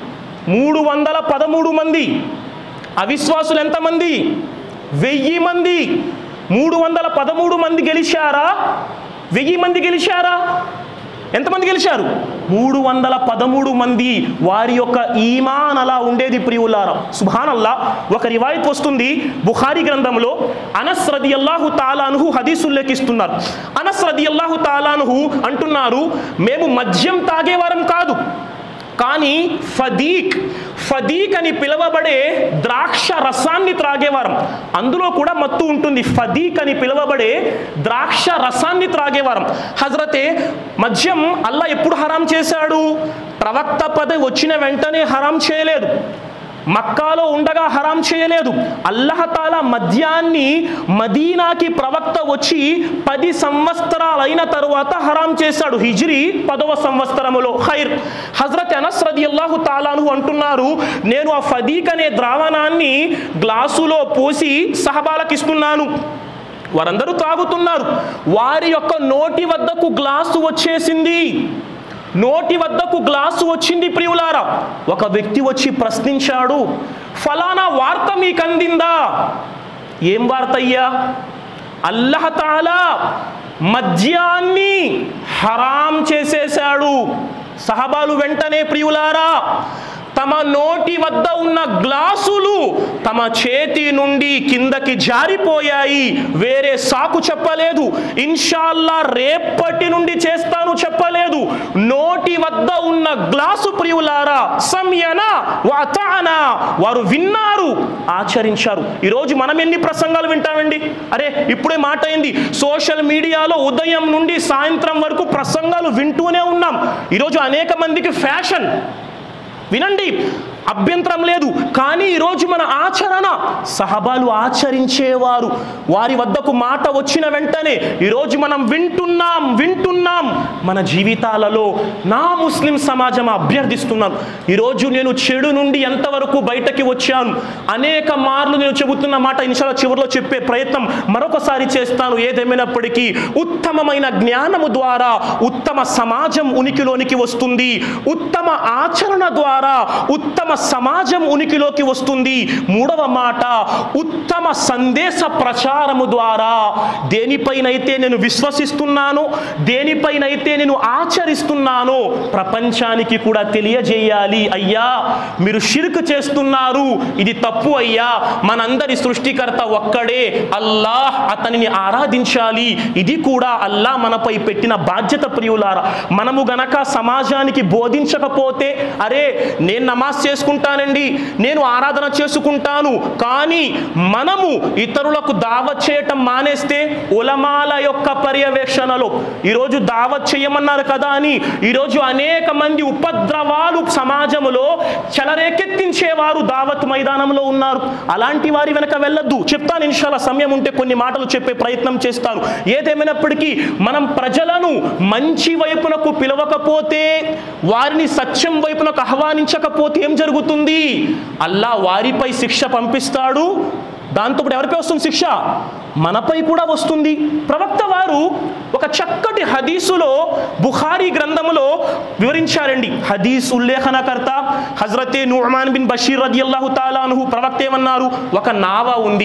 మూడు వందల పదమూడు మంది అవిశ్వాసులు ఎంతమంది వెయ్యి మంది మూడు వందల పదమూడు మంది గెలిచారా వెయ్యి మంది గెలిచారా ఎంతమంది గెలిచారు మూడు వందల పదమూడు మంది వారి యొక్క ఈమాన్ అలా ఉండేది ప్రియులారా సుభానల్లా ఒక రివాయత్ వస్తుంది బుఖారి గ్రంథంలో అనస్ రదియల్లాహు తాలానుహు హదీసులు లెక్కిస్తున్నారు అనస్ రదియల్లాహు తాలానుహు అంటున్నారు మేము మద్యం తాగేవారం కాదు కానీ ఫదీక్ ఫదీక్ అని పిలువబడే ద్రాక్ష రసాన్ని త్రాగేవారం అందులో కూడా మత్తు ఉంటుంది ఫదీక్ అని పిలువబడే ద్రాక్ష రసాన్ని త్రాగేవారం హజరతే మద్యం అల్లా ఎప్పుడు హరాం చేశాడు ప్రవక్త పదవి వచ్చిన వెంటనే హరాం చేయలేదు మక్కాలో ఉండగా హరాం చేయలేదు అల్లహతాల మద్యాన్ని మదీనాకి ప్రవక్త వచ్చి పది సంవత్సరాలైన తరువాత హరాం చేశాడు హిజ్రీ పదవ సంవత్సరములో ఖైర్ హజరత్ అనస్ రదియల్లాహు తాలాను అంటున్నారు నేను ఆ ఫదీక్ అనే ద్రావణాన్ని గ్లాసులో పోసి సహబాలకు ఇస్తున్నాను వారందరూ తాగుతున్నారు వారి యొక్క నోటి వద్దకు గ్లాసు వచ్చేసింది నోటి వద్దకు గ్లాసు వచ్చింది ప్రియులారా ఒక వ్యక్తి వచ్చి ప్రశ్నించాడు ఫలానా వార్త మీకు అందిందా ఏం వార్త అయ్యా అల్లహతాలా మద్యాన్ని హరాం చేసేశాడు సహబాలు వెంటనే ప్రియులారా తమ నోటి వద్ద ఉన్న గ్లాసులు తమ చేతి నుండి కిందకి జారిపోయాయి వేరే సాకు చెప్పలేదు ఇన్షాల్లా రేపటి నుండి చేస్తాను చెప్పలేదు నోటి వద్ద ఉన్న గ్లాసు ప్రియులారా సంయన వతాన వారు విన్నారు ఆచరించారు ఈరోజు మనం ఎన్ని ప్రసంగాలు వింటామండి అరే ఇప్పుడే మాట అయింది సోషల్ మీడియాలో ఉదయం నుండి సాయంత్రం వరకు ప్రసంగాలు వింటూనే ఉన్నాం ఈరోజు అనేక మందికి ఫ్యాషన్ వినండి అభ్యంతరం లేదు కానీ ఈరోజు మన ఆచరణ సహబాలు ఆచరించేవారు వారి వద్దకు మాట వచ్చిన వెంటనే ఈరోజు మనం వింటున్నాం వింటున్నాం మన జీవితాలలో నా ముస్లిం సమాజం అభ్యర్థిస్తున్నాను ఈరోజు నేను చెడు నుండి ఎంతవరకు బయటకి వచ్చాను అనేక మార్లు నేను చెబుతున్న మాట ఇన్షాల్లా చివరిలో చెప్పే ప్రయత్నం మరొకసారి చేస్తాను ఏదేమైనప్పటికీ ఉత్తమమైన జ్ఞానము ద్వారా ఉత్తమ సమాజం ఉనికిలోనికి వస్తుంది ఉత్తమ ఆచరణ ద్వారా ఉత్తమ సమాజం ఉనికిలోకి వస్తుంది మూడవ మాట ఉత్తమ సందేశ ప్రచారము ద్వారా దేనిపైనైతే నేను విశ్వసిస్తున్నానో దేనిపైనైతే నేను ఆచరిస్తున్నానో ప్రపంచానికి కూడా తెలియజేయాలి అయ్యా మీరు షిర్క్ చేస్తున్నారు ఇది తప్పు అయ్యా మనందరి సృష్టికర్త ఒక్కడే అల్లాహ్ అతనిని ఆరాధించాలి ఇది కూడా అల్లా మనపై పెట్టిన బాధ్యత ప్రియులారా మనము గనక సమాజానికి బోధించకపోతే అరే నేను నమాజ్ చేసుకుంటానండి నేను ఆరాధన చేసుకుంటాను కానీ మనము ఇతరులకు దావత్ చేయటం మానేస్తే ఉలమాల యొక్క పర్యవేక్షణలో ఈరోజు దావత్ చేయమన్నారు కదా అని ఈరోజు అనేక మంది ఉపద్రవాలు సమాజంలో చెలరేకెత్తించేవారు దావత్ మైదానంలో ఉన్నారు అలాంటి వారి వెనక వెళ్ళొద్దు చెప్తాను ఇన్షాల్లా సమయం ఉంటే కొన్ని మాటలు చెప్పే ప్రయత్నం చేస్తాను ఏదేమైనప్పటికీ మనం ప్రజలను మంచి వైపునకు పిలవకపోతే వారిని సత్యం వైపునకు ఆహ్వానించకపోతే ఏం జరుగుతుంది అల్లా వారిపై శిక్ష పంపిస్తాడు దాంతో ఇప్పుడు ఎవరిపై వస్తుంది శిక్ష మనపై కూడా వస్తుంది ప్రవక్త వారు ఒక చక్కటి హదీసులో బుఖారీ గ్రంథములో వివరించారండి హదీస్ ఉల్లేఖనకర్త హజరతే నుమాన్ బిన్ బషీర్ రదియల్లాహు తాలాను ప్రవక్త ఏమన్నారు ఒక నావ ఉంది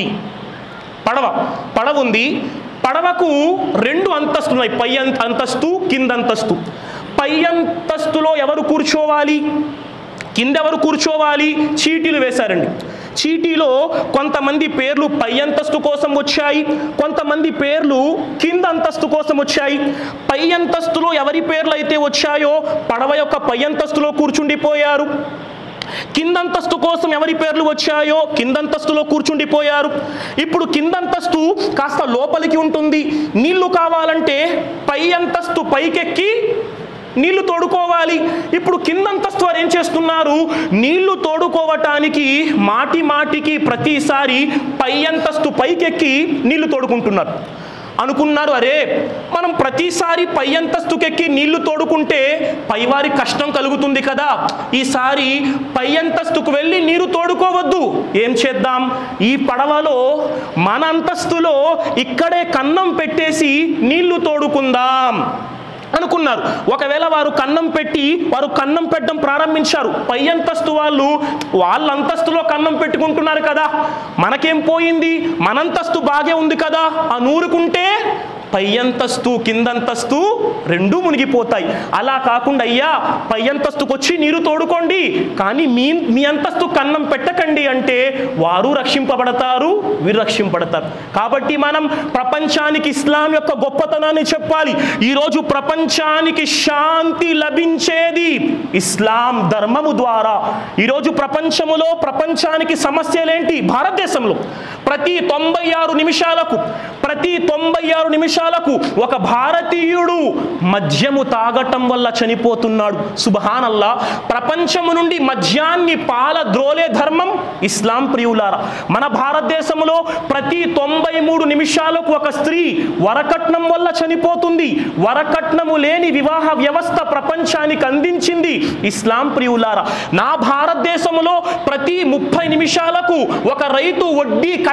పడవ పడవ ఉంది పడవకు రెండు అంతస్తులు ఉన్నాయి పై అంత- అంతస్తు కింద అంతస్తు పై అంతస్తులో ఎవరు కూర్చోవాలి కింద ఎవరు కూర్చోవాలి చీటీలు వేశారండి చీటీలో కొంతమంది పేర్లు పై అంతస్తు కోసం వచ్చాయి కొంతమంది పేర్లు కింద అంతస్తు కోసం వచ్చాయి పై అంతస్తులో ఎవరి పేర్లు అయితే వచ్చాయో పడవ యొక్క పై అంతస్తులో కూర్చుండిపోయారు కిందంతస్తు కోసం ఎవరి పేర్లు వచ్చాయో కిందంతస్తులో కూర్చుండిపోయారు ఇప్పుడు కిందంతస్తు కాస్త లోపలికి ఉంటుంది నీళ్లు కావాలంటే పై అంతస్తు పైకెక్కి నీళ్లు తోడుకోవాలి ఇప్పుడు కిందంతస్తు వారు ఏం చేస్తున్నారు నీళ్లు తోడుకోవటానికి మాటి మాటికి ప్రతిసారి పై అంతస్తు పైకెక్కి నీళ్లు తోడుకుంటున్నారు అనుకున్నారు అరే మనం ప్రతిసారి పై అంతస్తుకెక్కి నీళ్లు తోడుకుంటే పైవారి కష్టం కలుగుతుంది కదా ఈసారి పై అంతస్తుకు వెళ్ళి నీరు తోడుకోవద్దు ఏం చేద్దాం ఈ పడవలో మన అంతస్తులో ఇక్కడే కన్నం పెట్టేసి నీళ్లు తోడుకుందాం అనుకున్నారు ఒకవేళ వారు కన్నం పెట్టి వారు కన్నం పెట్టడం ప్రారంభించారు పై అంతస్తు వాళ్ళు వాళ్ళ అంతస్తులో కన్నం పెట్టుకుంటున్నారు కదా మనకేం పోయింది మనంతస్తు బాగే ఉంది కదా ఆ నూరుకుంటే పై అంతస్తు కిందంతస్తు రెండూ మునిగిపోతాయి అలా కాకుండా అయ్యా పై అంతస్తుకు వచ్చి నీరు తోడుకోండి కానీ మీ మీ అంతస్తు కన్నం పెట్టకండి అంటే వారు రక్షింపబడతారు వీరు రక్షింపబడతారు కాబట్టి మనం ప్రపంచానికి ఇస్లాం యొక్క గొప్పతనాన్ని చెప్పాలి ఈరోజు ప్రపంచానికి శాంతి లభించేది ఇస్లాం ధర్మము ద్వారా ఈరోజు ప్రపంచములో ప్రపంచానికి సమస్యలేంటి భారతదేశంలో ప్రతి తొంభై ఆరు నిమిషాలకు ప్రతి తొంభై ఆరు నిమిషాలకు ఒక భారతీయుడు మద్యము తాగటం వల్ల చనిపోతున్నాడు సుబహానల్లా ప్రపంచము నుండి మద్యాన్ని పాల ద్రోలే ధర్మం ఇస్లాం ప్రియులారా మన భారతదేశంలో ప్రతి తొంభై మూడు నిమిషాలకు ఒక స్త్రీ వరకట్నం వల్ల చనిపోతుంది వరకట్నము లేని వివాహ వ్యవస్థ ప్రపంచానికి అందించింది ఇస్లాం ప్రియులారా నా భారతదేశంలో ప్రతి ముప్పై నిమిషాలకు ఒక రైతు వడ్డీ కట్ట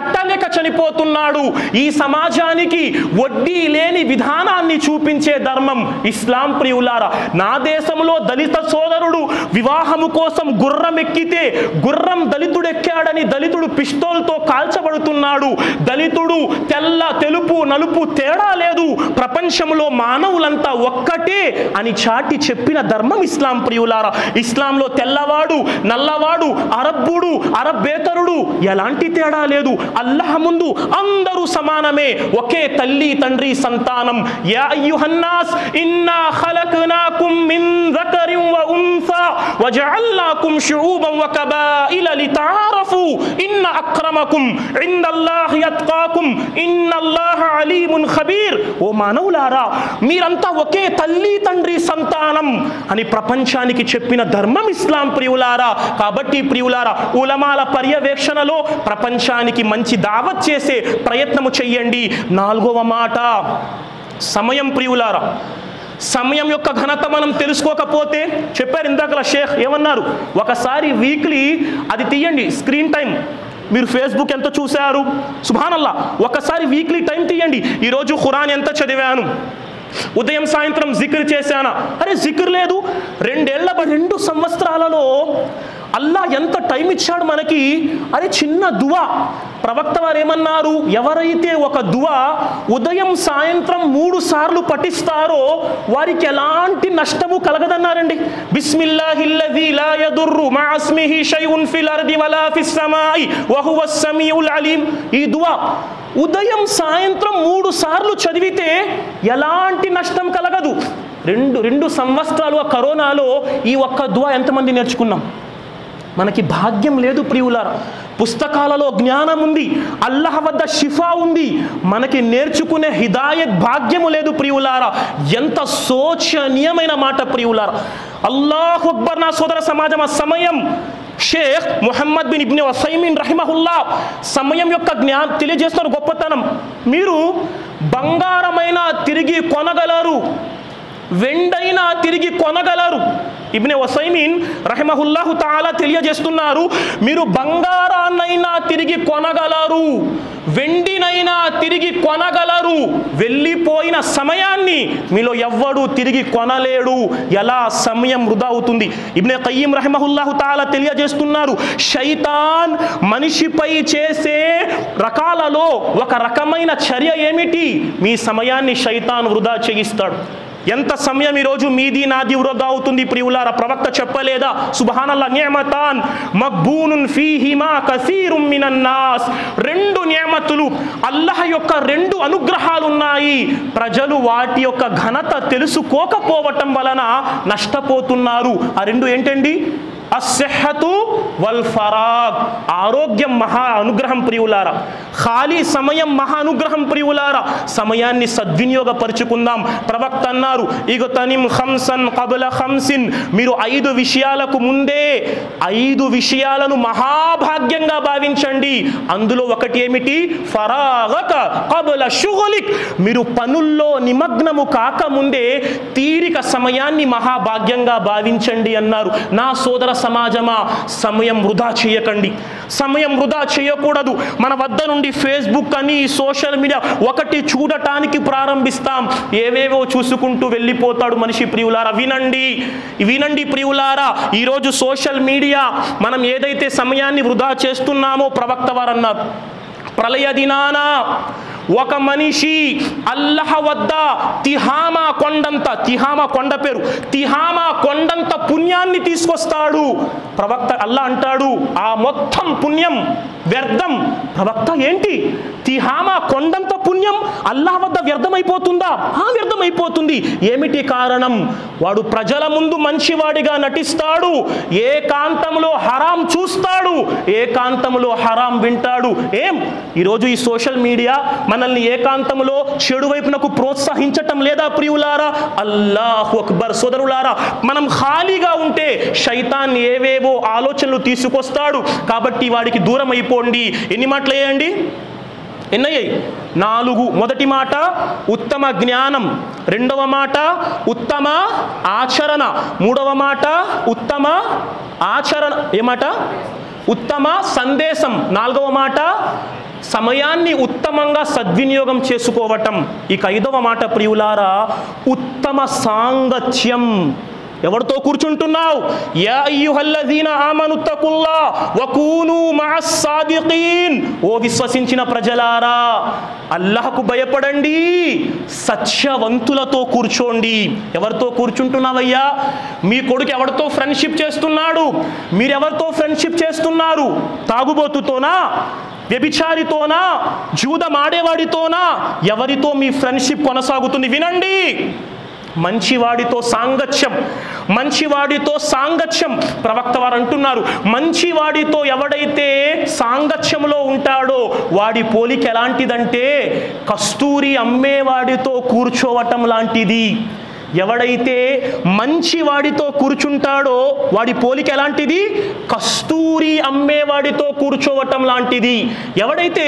కట్టలేక చనిపోతున్నాడు ఈ సమాజానికి వడ్డీ లేని విధానాన్ని చూపించే ధర్మం ఇస్లాం ప్రియులారా నా దేశంలో దళిత సోదరుడు వివాహము కోసం గుర్రం ఎక్కితే గుర్రం దళితుడు ఎక్కాడని దళితుడు పిస్తోల్తో కాల్చబడుతున్నాడు దళితుడు తెల్ల తెలుపు నలుపు తేడా లేదు ప్రపంచంలో మానవులంతా ఒక్కటే అని చాటి చెప్పిన ధర్మం ఇస్లాం ప్రియులారా ఇస్లాంలో తెల్లవాడు నల్లవాడు అరబ్బుడు అరబ్బేతరుడు ఎలాంటి తేడా లేదు అల్లహ ముందు అందరూ సమానమే ఒకే తల్లి తండ్రి సంతానం యా అయ్యుహన్నాస్ ఇన్నా ఖలక్నాకుం మిన్ ذكرٍ وأنثى وجعلناكم شعوبا وقبائل لتعارفوا إن أكرمكم عند الله يتقاكم إن الله عليم خبير ఓ మానవులారా మీరంతా ఒకే తల్లి తండ్రి సంతానం అని ప్రపంచానికి చెప్పిన ధర్మం ఇస్లాం ప్రియులారా కాబట్టి ప్రియులారా ఉలమాల పర్యవేక్షణలో ప్రపంచానికి మంచి దావత్ చేసే ప్రయత్నము చెయ్యండి నాలుగవ మాట సమయం ప్రియులారా సమయం యొక్క ఘనత మనం తెలుసుకోకపోతే చెప్పారు ఇందాకల షేక్ ఏమన్నారు ఒకసారి వీక్లీ అది తీయండి స్క్రీన్ టైం మీరు ఫేస్బుక్ ఎంత చూశారు సుభానల్లా ఒకసారి వీక్లీ టైం తీయండి ఈరోజు ఖురాన్ ఎంత చదివాను ఉదయం సాయంత్రం జిక్ర్ చేశానా అరే జిక్ర్ లేదు రెండేళ్ల బ- రెండు సంవత్సరాలలో అల్లా ఎంత టైం ఇచ్చాడు మనకి అరే చిన్న దువా ప్రవక్త వారు ఏమన్నారు ఎవరైతే ఒక దువా ఉదయం సాయంత్రం మూడు సార్లు పఠిస్తారో వారికి ఎలాంటి నష్టము కలగదన్నారండి బిస్మిల్లాహిల్లజీ లా యదుర్రు మా అస్మిహి షైఉన్ ఫిల్ అర్ది వలా ఫిస్ సమాయి వహువ సమీఉల్ అలీం ఈ దువా ఉదయం సాయంత్రం మూడు సార్లు చదివితే ఎలాంటి నష్టం కలగదు రెండు రెండు సంవత్సరాలు ఆ కరోనాలో ఈ ఒక్క దువా ఎంతమంది నేర్చుకున్నాం మనకి భాగ్యం లేదు ప్రియులారా పుస్తకాలలో జ్ఞానం ఉంది అల్లహ వద్ద షిఫా ఉంది మనకి నేర్చుకునే హిదాయత్ భాగ్యము లేదు ప్రియులారా ఎంత శోచనీయమైన మాట ప్రియులారా అల్లాహ్ అక్బర్ నా సోదర సమాజం ఆ సమయం షేఖ్ ముహమ్మద్ బిన్ ఇబ్ని వసైమిన్ రహిమహుల్లా సమయం యొక్క జ్ఞానం తెలియజేస్తున్న గొప్పతనం మీరు బంగారమైన తిరిగి కొనగలరు వెండైనా తిరిగి కొనగలరు ఇబ్నే వసైమీన్ రహిమహుల్లాహు తాలా తెలియజేస్తున్నారు మీరు బంగారాన్నైనా తిరిగి కొనగలరు వెండినైనా తిరిగి కొనగలరు వెళ్ళిపోయిన సమయాన్ని మీలో ఎవ్వడు తిరిగి కొనలేడు ఎలా సమయం వృధా అవుతుంది ఇబ్నే కయ్యం రహిమహుల్లాహు తాలా తెలియజేస్తున్నారు శైతాన్ మనిషిపై చేసే రకాలలో ఒక రకమైన చర్య ఏమిటి మీ సమయాన్ని శైతాన్ వృధా చేయిస్తాడు ఎంత సమయం ఈరోజు మీది నాది వృధా అవుతుంది ప్రియులార ప్రవక్త చెప్పలేదా సుబహానల్లా నియమతాన్ మక్బూనున్ ఫీహిమా కసీరుం మినన్ నాస్ రెండు నియమతులు అల్లహ యొక్క రెండు అనుగ్రహాలు ఉన్నాయి ప్రజలు వాటి యొక్క ఘనత తెలుసుకోకపోవటం వలన నష్టపోతున్నారు ఆ రెండు ఏంటండి అస్సెహతు వల్ ఫరాగ్ ఆరోగ్యం మహా అనుగ్రహం ప్రియులారా ఖాళీ సమయం మహా అనుగ్రహం ప్రియులారా సమయాన్ని సద్వినియోగపరుచుకుందాం ప్రవక్త అన్నారు ఇగ తనిం హంసన్ కబల హంసిన్ మీరు ఐదు విషయాలకు ముందే ఐదు విషయాలను మహాభాగ్యంగా భావించండి అందులో ఒకటి ఏమిటి ఫరాగక కబల షుగలిక్ మీరు పనుల్లో నిమగ్నము కాకముందే తీరిక సమయాన్ని మహాభాగ్యంగా భావించండి అన్నారు నా సోదర సమాజమా సమయం వృధా చేయకండి సమయం వృధా చేయకూడదు మన వద్ద నుండి ఫేస్బుక్ అని సోషల్ మీడియా ఒకటి చూడటానికి ప్రారంభిస్తాం ఏవేవో చూసుకుంటూ వెళ్ళిపోతాడు మనిషి ప్రియులారా వినండి వినండి ప్రియులారా ఈరోజు సోషల్ మీడియా మనం ఏదైతే సమయాన్ని వృధా చేస్తున్నామో ప్రవక్త వారు అన్నారు ప్రళయ దినాన ఒక మనిషి అల్లహ వద్ద తిహామా కొండంత తిహామా కొండ పేరు తిహామా కొండంత పుణ్యాన్ని తీసుకొస్తాడు ప్రవక్త అల్లా అంటాడు ఆ మొత్తం పుణ్యం వ్యర్థం ప్రవక్త ఏంటి తిహామా కొండంత పుణ్యం అల్లాహ్ వద్ద వ్యర్థమైపోతుందా ఆ వ్యర్థమైపోతుంది ఏమిటి కారణం వాడు ప్రజల ముందు మంచివాడిగా నటిస్తాడు ఏకాంతంలో హరాం చూస్తాడు ఏకాంతంలో హరాం వింటాడు ఏం ఈరోజు ఈ సోషల్ మీడియా మనల్ని ఏకాంతంలో చెడు వైపునకు ప్రోత్సహించటం లేదా ప్రియులారా అల్లాహు అక్బర్ సోదరులారా మనం ఖాళీగా ఉంటే శైతాన్ ఏవేవో ఆలోచనలు తీసుకొస్తాడు కాబట్టి వాడికి దూరం అయిపోండి ఎన్ని మాటలు వేయండి ఎన్నయ్యాయి నాలుగు మొదటి మాట ఉత్తమ జ్ఞానం రెండవ మాట ఉత్తమ ఆచరణ మూడవ మాట ఉత్తమ ఆచరణ ఏ మాట ఉత్తమ సందేశం నాలుగవ మాట సమయాన్ని ఉత్తమంగా సద్వినియోగం చేసుకోవటం ఇక ఐదవ మాట ప్రియులారా ఉత్తమ సాంగత్యం ఎవరితో కూర్చుంటున్నావు యా అయ్యుహల్లదీన ఆమనుత్తకుల్లా వకూను మఅస్ సాదిqీన్ ఓ విశ్వసించిన ప్రజలారా అల్లాహకు భయపడండి సత్యవంతులతో కూర్చోండి ఎవరితో కూర్చుంటున్నావయ్యా మీ కొడుకు ఎవరితో ఫ్రెండ్షిప్ చేస్తున్నాడు మీరెవరితో ఫ్రెండ్షిప్ చేస్తున్నారు తాగుబోతుతోనా వ్యభిచారితోనా జూదమాడేవాడితోనా ఎవరితో మీ ఫ్రెండ్షిప్ కొనసాగుతుంది వినండి మంచివాడితో సాంగత్యం మంచివాడితో సాంగత్యం ప్రవక్త వారు అంటున్నారు మంచివాడితో ఎవడైతే సాంగత్యంలో ఉంటాడో వాడి పోలిక ఎలాంటిదంటే కస్తూరి అమ్మేవాడితో కూర్చోవటం లాంటిది ఎవడైతే మంచి వాడితో కూర్చుంటాడో వాడి పోలిక ఎలాంటిది కస్తూరి అమ్మేవాడితో కూర్చోవటం లాంటిది ఎవడైతే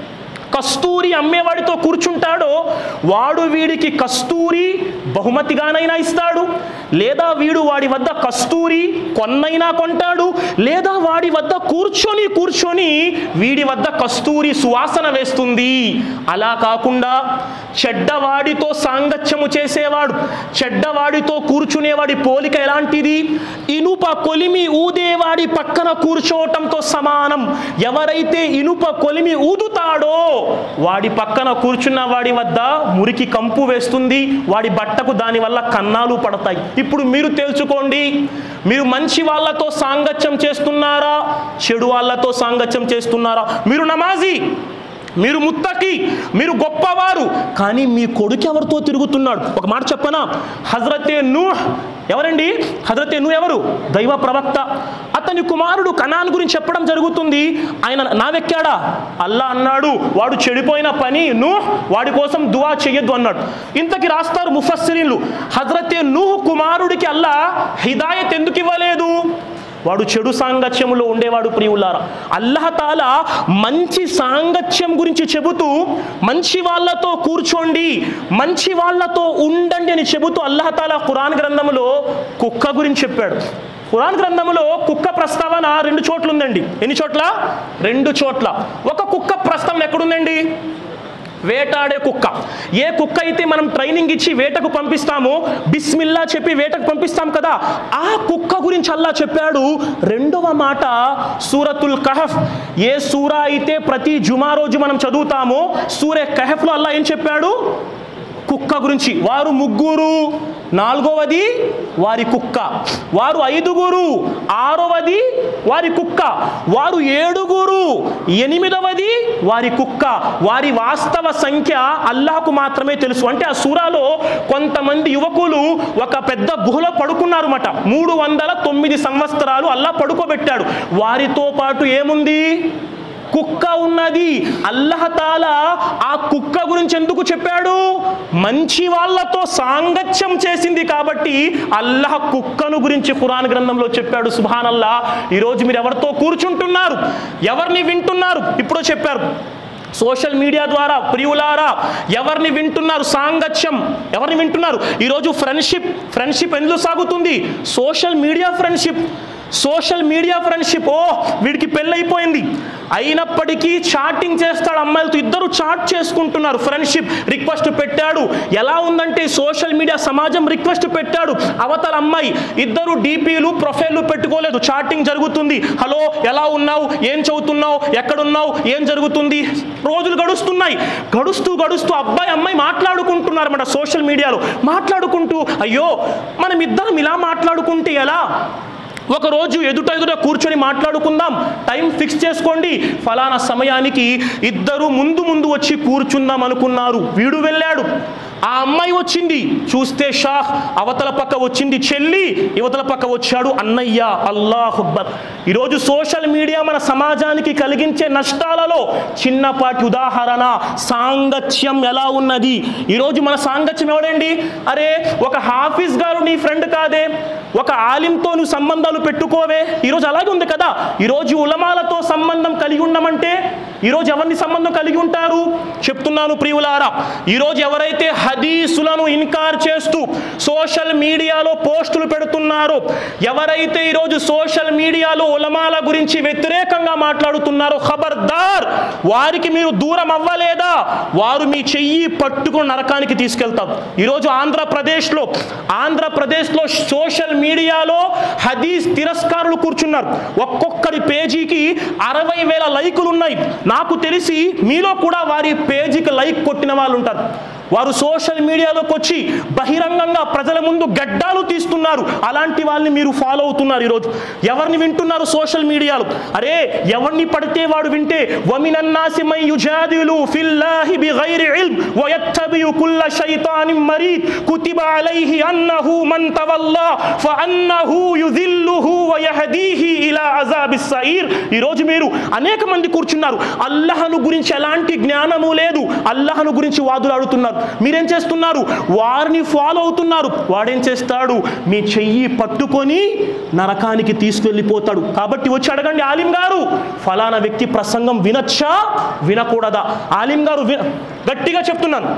కస్తూరి అమ్మేవాడితో కూర్చుంటాడో వాడు వీడికి కస్తూరి బహుమతిగానైనా ఇస్తాడు లేదా వీడు వాడి వద్ద కస్తూరి కొన్నైనా కొంటాడు లేదా వాడి వద్ద కూర్చొని కూర్చొని వీడి వద్ద కస్తూరి సువాసన వేస్తుంది అలా కాకుండా చెడ్డవాడితో సాంగత్యము చేసేవాడు చెడ్డవాడితో కూర్చునేవాడి పోలిక ఎలాంటిది ఇనుప కొలిమి ఊదేవాడి పక్కన కూర్చోవటంతో సమానం ఎవరైతే ఇనుప కొలిమి ఊదుతాడో వాడి పక్కన కూర్చున్న వాడి వద్ద మురికి కంపు వేస్తుంది వాడి బట్టకు దానివల్ల కన్నాలు పడతాయి ఇప్పుడు మీరు తెలుసుకోండి మీరు మంచి వాళ్ళతో సాంగత్యం చేస్తున్నారా చెడు వాళ్ళతో సాంగత్యం చేస్తున్నారా మీరు నమాజీ మీరు ముత్తకి మీరు గొప్పవారు కానీ మీ కొడుకు ఎవరితో తిరుగుతున్నాడు ఒక మాట చెప్పనా హజరతే నూహ్ ఎవరండి హజరతే నూ ఎవరు దైవ ప్రవక్త అతని కుమారుడు కనాన్ గురించి చెప్పడం జరుగుతుంది ఆయన నావెక్కాడా అల్లా అన్నాడు వాడు చెడిపోయిన పని నూహ్ వాడి కోసం దువా చెయ్యొద్దు అన్నాడు ఇంతకి రాస్తారు ముఫస్సిరీన్లు హజరతే నూహ్ కుమారుడికి అల్లా హిదాయత్ ఎందుకు ఇవ్వలేదు వాడు చెడు సాంగత్యములో ఉండేవాడు ప్రియులారా అల్లహతాల మంచి సాంగత్యం గురించి చెబుతూ మంచి వాళ్ళతో కూర్చోండి మంచి వాళ్ళతో ఉండండి అని చెబుతూ అల్లహతాల ఖురాన్ గ్రంథములో కుక్క గురించి చెప్పాడు ఖురాన్ గ్రంథములో కుక్క ప్రస్తావన రెండు చోట్ల ఉందండి ఎన్ని చోట్ల రెండు చోట్ల ఒక కుక్క ప్రస్తావన ఎక్కడుందండి వేటాడే కుక్క ఏ కుక్క అయితే మనం ట్రైనింగ్ ఇచ్చి వేటకు పంపిస్తామో బిస్మిల్లా చెప్పి వేటకు పంపిస్తాం కదా ఆ కుక్క గురించి అల్లా చెప్పాడు రెండవ మాట సూరతుల్ కహఫ్ ఏ సూరా అయితే ప్రతి జుమా రోజు మనం చదువుతామో సూర్య కహఫ్లో అల్లా ఏం చెప్పాడు కుక్క గురించి వారు ముగ్గురు నాలుగవది వారి కుక్క వారు ఐదుగురు ఆరవది వారి కుక్క వారు ఏడుగురు ఎనిమిదవది వారి కుక్క వారి వాస్తవ సంఖ్య అల్లాహకు మాత్రమే తెలుసు అంటే ఆ సూరాలో కొంతమంది యువకులు ఒక పెద్ద గుహలో పడుకున్నారన్నమాట మూడు వందల తొమ్మిది సంవత్సరాలు అల్లా పడుకోబెట్టాడు వారితో పాటు ఏముంది కుక్క ఉన్నది అల్లహతాల ఆ కుక్క గురించి ఎందుకు చెప్పాడు మంచి వాళ్ళతో సాంగత్యం చేసింది కాబట్టి అల్లహ కుక్కను గురించి ఖురాన్ గ్రంథంలో చెప్పాడు సుభానల్లా ఈరోజు మీరు ఎవరితో కూర్చుంటున్నారు ఎవరిని వింటున్నారు ఇప్పుడు చెప్పారు సోషల్ మీడియా ద్వారా ప్రియులారా ఎవరిని వింటున్నారు సాంగత్యం ఎవరిని వింటున్నారు ఈరోజు ఫ్రెండ్షిప్ ఫ్రెండ్షిప్ ఎందుకు సాగుతుంది social media friendship social media friendship ఓ వీడికి పెళ్ళైపోయింది అయినప్పటికీ చాటింగ్ చేస్తాడు అమ్మాయిలతో ఇద్దరు చాట్ చేసుకుంటున్నారు ఫ్రెండ్షిప్ రిక్వెస్ట్ పెట్టాడు ఎలా ఉందంటే సోషల్ మీడియా సమాజం రిక్వెస్ట్ పెట్టాడు అవతల అమ్మాయి ఇద్దరు డీపీలు ప్రొఫైల్లు పెట్టుకోలేదు చాటింగ్ జరుగుతుంది హలో ఎలా ఉన్నావు ఏం చదువుతున్నావు ఎక్కడున్నావు ఏం జరుగుతుంది రోజులు గడుస్తున్నాయి గడుస్తూ గడుస్తూ అబ్బాయి అమ్మాయి మాట్లాడుకుంటున్నారు అన్నమాట సోషల్ మీడియాలో మాట్లాడుకుంటూ అయ్యో మనం ఇద్దరం ఇలా మాట్లాడుకుంటే ఎలా ఒక రోజు ఎదుట ఎదుట కూర్చొని మాట్లాడుకుందాం టైం ఫిక్స్ చేసుకోండి ఫలానా సమయానికి ఇద్దరు ముందు ముందు వచ్చి కూర్చుందాం అనుకున్నారు వీడు వెళ్ళాడు ఆ అమ్మాయి వచ్చింది చూస్తే షాహ్ అవతల పక్క వచ్చింది చెల్లి యువతల పక్క వచ్చాడు అన్నయ్య అల్లాహుబ్బర్ ఈరోజు సోషల్ మీడియా మన సమాజానికి కలిగించే నష్టాలలో చిన్నపాటి ఉదాహరణ సాంగత్యం ఎలా ఉన్నది ఈరోజు మన సాంగత్యం ఎవడండి అరే ఒక హాఫీజ్ గారు నీ ఫ్రెండ్ కాదే ఒక ఆలింతో నువ్వు సంబంధాలు పెట్టుకోవే ఈరోజు అలాగే ఉంది కదా ఈరోజు ఉలమాలతో సంబంధం కలిగి ఉన్నామంటే ఈరోజు ఎవరిని సంబంధం కలిగి ఉంటారు చెప్తున్నాను ప్రియులారా ఈరోజు ఎవరైతే హదీసులను ఇన్కార్ చేస్తూ సోషల్ మీడియాలో పోస్టులు పెడుతున్నారో ఎవరైతే ఈరోజు సోషల్ మీడియాలో ఉలమాల గురించి వ్యతిరేకంగా మాట్లాడుతున్నారో ఖబర్దార్ వారికి మీరు దూరం అవ్వలేదా వారు మీ చెయ్యి పట్టుకుని నరకానికి తీసుకెళ్తారు ఈరోజు ఆంధ్రప్రదేశ్లో ఆంధ్రప్రదేశ్లో సోషల్ మీడియాలో హదీస్ తిరస్కారులు కూర్చున్నారు ఒక్కొక్కరి పేజీకి అరవై వేల లైకులు ఉన్నాయి నాకు తెలిసి మీలో కూడా వారి పేజీకి లైక్ కొట్టిన వాళ్ళు ఉంటారు వారు సోషల్ మీడియాలోకి వచ్చి బహిరంగంగా ప్రజల ముందు గడ్డాలు తీస్తున్నారు అలాంటి వాళ్ళని మీరు ఫాలో అవుతున్నారు ఈరోజు ఎవరిని వింటున్నారు సోషల్ మీడియాలో అరే ఎవరిని పడితే వాడు వింటే వమినన్నాసి మై యుజాదిలు ఫిల్లాహి బిగైరి ఇల్మ్ వయత్తబియు కుల్ల షైతానిన్ మరీద్ కుతిబ అలైహి అన్నహు మన్ తవల్లా ఫఅన్నహు యుజిల్లుహు వయహదీహి ఇలా అజాబిస్ సయీర్ ఈరోజు మీరు అనేక మంది కూర్చున్నారు అల్లహను గురించి ఎలాంటి జ్ఞానము లేదు అల్లహను గురించి వాదులాడుతున్నారు మీరేం చేస్తున్నారు వారిని ఫాలో అవుతున్నారు వాడేం చేస్తాడు మీ చెయ్యి పట్టుకొని నరకానికి తీసుకెళ్ళిపోతాడు కాబట్టి వచ్చి అడగండి ఆలిం గారు ఫలానా వ్యక్తి ప్రసంగం వినొచ్చా వినకూడదా ఆలిం గారు విన గట్టిగా చెప్తున్నాను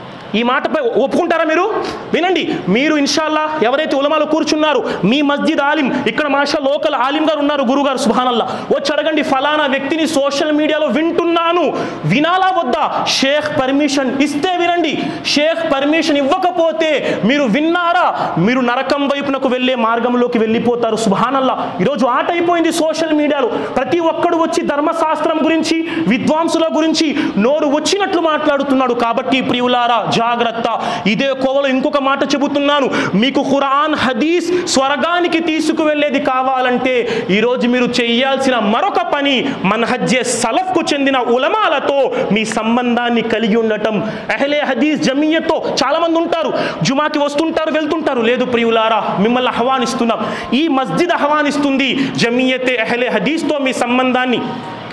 ఈ మాటపై ఒప్పుకుంటారా మీరు వినండి మీరు ఇన్షాల్లా ఎవరైతే ఉలమాలో కూర్చున్నారు మీ మస్జిద్ ఆలిం ఇక్కడ మాషా లోకల్ ఆలిం గారు ఉన్నారు గురుగారు సుహానల్లా వచ్చి అడగండి ఫలానా వ్యక్తిని సోషల్ మీడియాలో వింటున్నాను వినాలా వద్దా షేక్ పర్మిషన్ ఇస్తే వినండి షేక్ పర్మిషన్ ఇవ్వకపోతే మీరు విన్నారా మీరు నరకం వైపునకు వెళ్ళే మార్గంలోకి వెళ్ళిపోతారు సుహానల్లా ఈరోజు ఆట అయిపోయింది సోషల్ మీడియాలో ప్రతి ఒక్కడు వచ్చి ధర్మశాస్త్రం గురించి విద్వాంసుల గురించి నోరు వచ్చినట్లు మాట్లాడుతున్నాడు కాబట్టి ప్రియులారా జాగ్రత్త ఇదే కోవలో ఇంకొక మాట చెబుతున్నాను మీకు ఖురాన్ హదీస్ స్వర్గానికి తీసుకువెళ్ళేది కావాలంటే ఈరోజు మీరు చేయాల్సిన మరొక పని మన్హజ్జే సలఫ్కు చెందిన ఉలమాలతో మీ సంబంధాన్ని కలిగి ఉండటం అహ్లే హదీస్ జమీయతో చాలా మంది ఉంటారు జుమాకి వస్తుంటారు వెళ్తుంటారు లేదు ప్రియులారా మిమ్మల్ని ఆహ్వానిస్తున్నాం ఈ మస్జిద్ ఆహ్వానిస్తుంది జమీయతే అహ్లే హదీస్తో మీ సంబంధాన్ని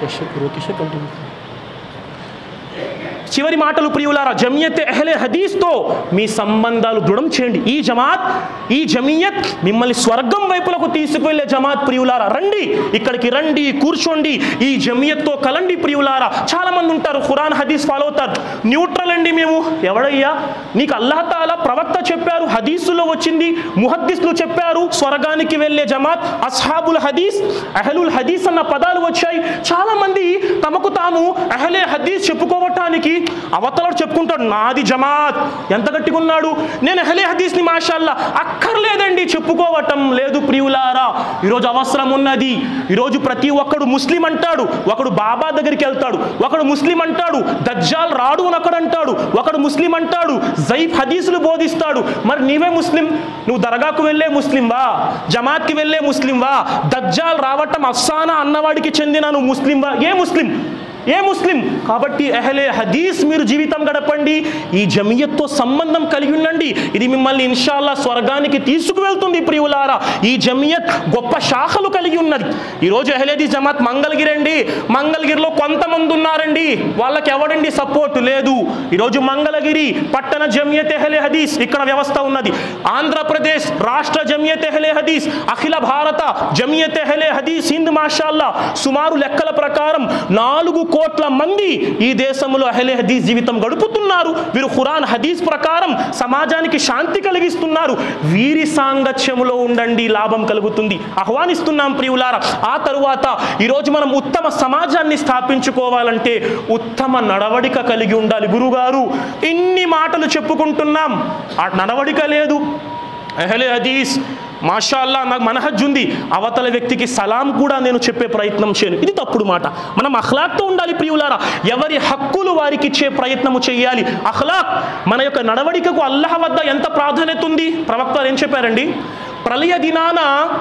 చివరి మాటలు ప్రియులారా జమియత్ ఎహ్లే హదీస్తో మీ సంబంధాలు దృఢం చేయండి ఈ జమాత్ ఈ జమియత్ మిమ్మల్ని స్వర్గం వైపులకు తీసుకువెళ్ళే జమాత్ ప్రియులారా రండి ఇక్కడికి రండి కూర్చోండి ఈ జమియత్తో కలండి ప్రియులారా చాలా మంది ఉంటారు ఖురాన్ హదీస్ ఫాలో అవుతారు న్యూట్రల్ అండి మేము ఎవడయ్యా నీకు అల్లాహతాల ప్రవక్త చెప్పారు హదీసులో వచ్చింది ముహద్దీస్లు చెప్పారు స్వర్గానికి వెళ్ళే జమాత్ అస్హాబుల్ హదీస్ అహలుల్ హదీస్ అన్న పదాలు వచ్చాయి చాలా మంది తమకు తాము అహలే హదీస్ చెప్పుకోవటానికి అవతలడు చెప్పుకుంటాడు నాది జమాత్ ఎంత గట్టిగా ఉన్నాడు నేను అహలే హదీస్ని మాషాల్లా అక్కర్లేదండి చెప్పుకోవటం లేదు ప్రియులారా ఈరోజు అవసరం ఉన్నది ఈరోజు ప్రతి ఒక్కడు ముస్లిం అంటాడు ఒకడు బాబా దగ్గరికి వెళ్తాడు ఒకడు ముస్లిం అంటాడు దజ్జాల్ రాడు అని ఒకడు అంటాడు ఒకడు ముస్లిం అంటాడు జైఫ్ హదీసులు బోధిస్తాడు మరి నీవే ముస్లిం నువ్వు దర్గాకు వెళ్ళే ముస్లింవా జమాత్కి వెళ్ళే ముస్లింవా దజ్జాల్ రావటం అఫ్సానా అన్నవాడికి చెందిన నువ్వు ముస్లింవా ఏ ముస్లిం ఏ ముస్లిం కాబట్టి అహలే హదీస్ మీరు జీవితం గడపండి ఈ జమియత్తో సంబంధం కలిగి ఉండండి ఇది మిమ్మల్ని ఇన్షాల్లా స్వర్గానికి తీసుకువెళ్తుంది ప్రియులారా ఈ జమియత్ గొప్ప శాఖలు కలిగి ఉన్నది ఈరోజు అహ్లేదీస్ జమాత్ మంగళగిరి అండి మంగళగిరిలో కొంతమంది ఉన్నారండి వాళ్ళకి ఎవడండి సపోర్ట్ లేదు ఈరోజు మంగళగిరి పట్టణ జమియత్ ఎహలే హదీస్ ఇక్కడ వ్యవస్థ ఉన్నది ఆంధ్రప్రదేశ్ రాష్ట్ర జమియత్ ఎహలే హదీస్ అఖిల భారత జమియత్ ఎహలే హదీస్ హింద్ మాషాల్లా సుమారు లెక్కల ప్రకారం నాలుగు కోట్ల మంది ఈ దేశంలో అహలే హదీస్ జీవితం గడుపుతున్నారు వీరు ఖురాన్ హదీస్ ప్రకారం సమాజానికి శాంతి కలిగిస్తున్నారు వీరి సాంగత్యములో ఉండండి లాభం కలుగుతుంది ఆహ్వానిస్తున్నాం ప్రియులారా ఆ తరువాత ఈరోజు మనం ఉత్తమ సమాజాన్ని స్థాపించుకోవాలంటే ఉత్తమ నడవడిక కలిగి ఉండాలి గురుగారు ఇన్ని మాటలు చెప్పుకుంటున్నాం ఆ నడవడిక లేదు అహలే హదీస్ మాషాల్లా నాకు మనహజ్ ఉంది అవతల వ్యక్తికి సలాం కూడా నేను చెప్పే ప్రయత్నం చేయను ఇది తప్పుడు మాట మనం అఖ్లాక్తో ఉండాలి ప్రియులారా ఎవరి హక్కులు వారికి ఇచ్చే ప్రయత్నము చేయాలి అఖ్లాక్ మన యొక్క నడవడికకు అల్లహ వద్ద ఎంత ప్రాధాన్యత ఉంది ప్రవక్త ఏం చెప్పారండి ప్రళయ దినాన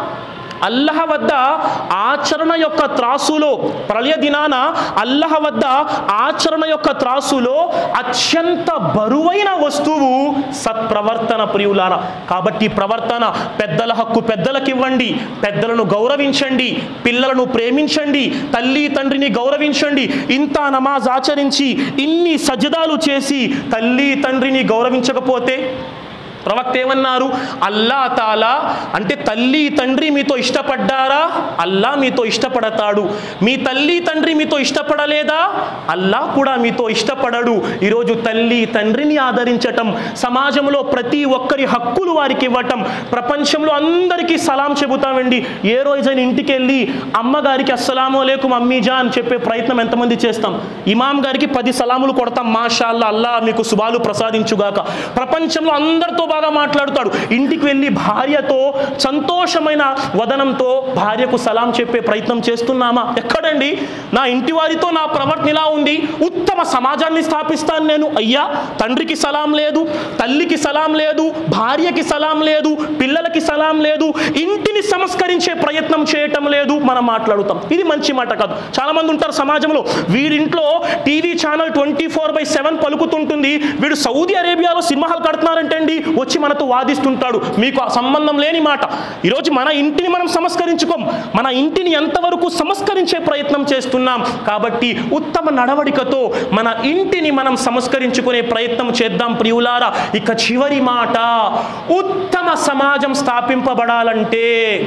అల్లహ వద్ద ఆచరణ యొక్క త్రాసులో ప్రళయ దినాన అల్లహ వద్ద ఆచరణ యొక్క త్రాసులో అత్యంత బరువైన వస్తువు సత్ప్రవర్తన ప్రియులారా కాబట్టి ప్రవర్తన పెద్దల హక్కు పెద్దలకు ఇవ్వండి పెద్దలను గౌరవించండి పిల్లలను ప్రేమించండి తల్లి తండ్రిని గౌరవించండి ఇంత నమాజ్ ఆచరించి ఇన్ని సజదాలు చేసి తల్లి తండ్రిని గౌరవించకపోతే ప్రవక్త ఏమన్నారు అల్లా తాలా అంటే తల్లి తండ్రి మీతో ఇష్టపడ్డారా అల్లా మీతో ఇష్టపడతాడు మీ తల్లి తండ్రి మీతో ఇష్టపడలేదా అల్లా కూడా మీతో ఇష్టపడడు ఈరోజు తల్లి తండ్రిని ఆదరించటం సమాజంలో ప్రతి ఒక్కరి హక్కులు వారికి ఇవ్వటం ప్రపంచంలో అందరికీ సలాం చెబుతామండి ఏ రోజైనా ఇంటికి వెళ్ళి అమ్మగారికి అస్సలాము అలేకుం అమ్మీజా అని చెప్పే ప్రయత్నం ఎంతమంది చేస్తాం ఇమాం గారికి పది సలాములు కొడతాం మాషాల్లా అల్లా మీకు శుభాలు ప్రసాదించుగాక ప్రపంచంలో అందరితో బాగా మాట్లాడుతాడు ఇంటికి వెళ్ళి భార్యతో సంతోషమైన వదనంతో భార్యకు సలాం చెప్పే ప్రయత్నం చేస్తున్నామా ఎక్కడండి నా ఇంటి వారితో నా ప్రవర్తన ఇలా ఉంది ఉత్తమ సమాజాన్ని స్థాపిస్తాను నేను అయ్యా తండ్రికి సలాం లేదు తల్లికి సలాం లేదు భార్యకి సలాం లేదు పిల్లలకి సలాం లేదు ఇంటిని సంస్కరించే ప్రయత్నం చేయటం లేదు మనం మాట్లాడుతాం ఇది మంచి మాట కాదు చాలా మంది ఉంటారు సమాజంలో వీడింట్లో TV channel twenty four by seven పలుకుతుంటుంది వీడు సౌదీ అరేబియాలో సినిమా హాల్ కడుతున్నారంటే అండి వచ్చి మనతో వాదిస్తుంటాడు మీకు ఆ సంబంధం లేని మాట ఈరోజు మన ఇంటిని మనం సంస్కరించుకోం మన ఇంటిని ఎంతవరకు సంస్కరించే ప్రయత్నం చేస్తున్నాం కాబట్టి ఉత్తమ నడవడికతో మన ఇంటిని మనం సంస్కరించుకునే ప్రయత్నం చేద్దాం ప్రియులారా ఇక చివరి మాట ఉత్తమ సమాజం స్థాపింపబడాలంటే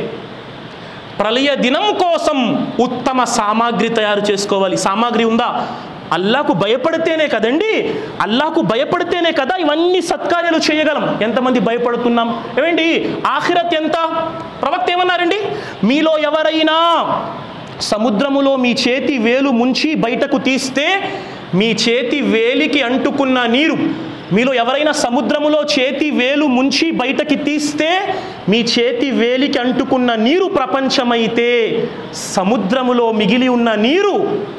ప్రళయ దినం కోసం ఉత్తమ సామాగ్రి తయారు చేసుకోవాలి సామాగ్రి ఉందా అల్లాకు భయపడితేనే కదండి అల్లాకు భయపడితేనే కదా ఇవన్నీ సత్కార్యాలు చేయగలం ఎంతమంది భయపడుతున్నాం ఏమండి ఆఖిరత్ ఎంత ప్రవక్త ఏమన్నారండి మీలో ఎవరైనా సముద్రములో మీ చేతి వేలు ముంచి బయటకు తీస్తే మీ చేతి వేలికి అంటుకున్న నీరు మీలో ఎవరైనా సముద్రములో చేతి వేలు ముంచి బయటకి తీస్తే మీ చేతి వేలికి అంటుకున్న నీరు ప్రపంచమైతే సముద్రములో మిగిలి ఉన్న నీరు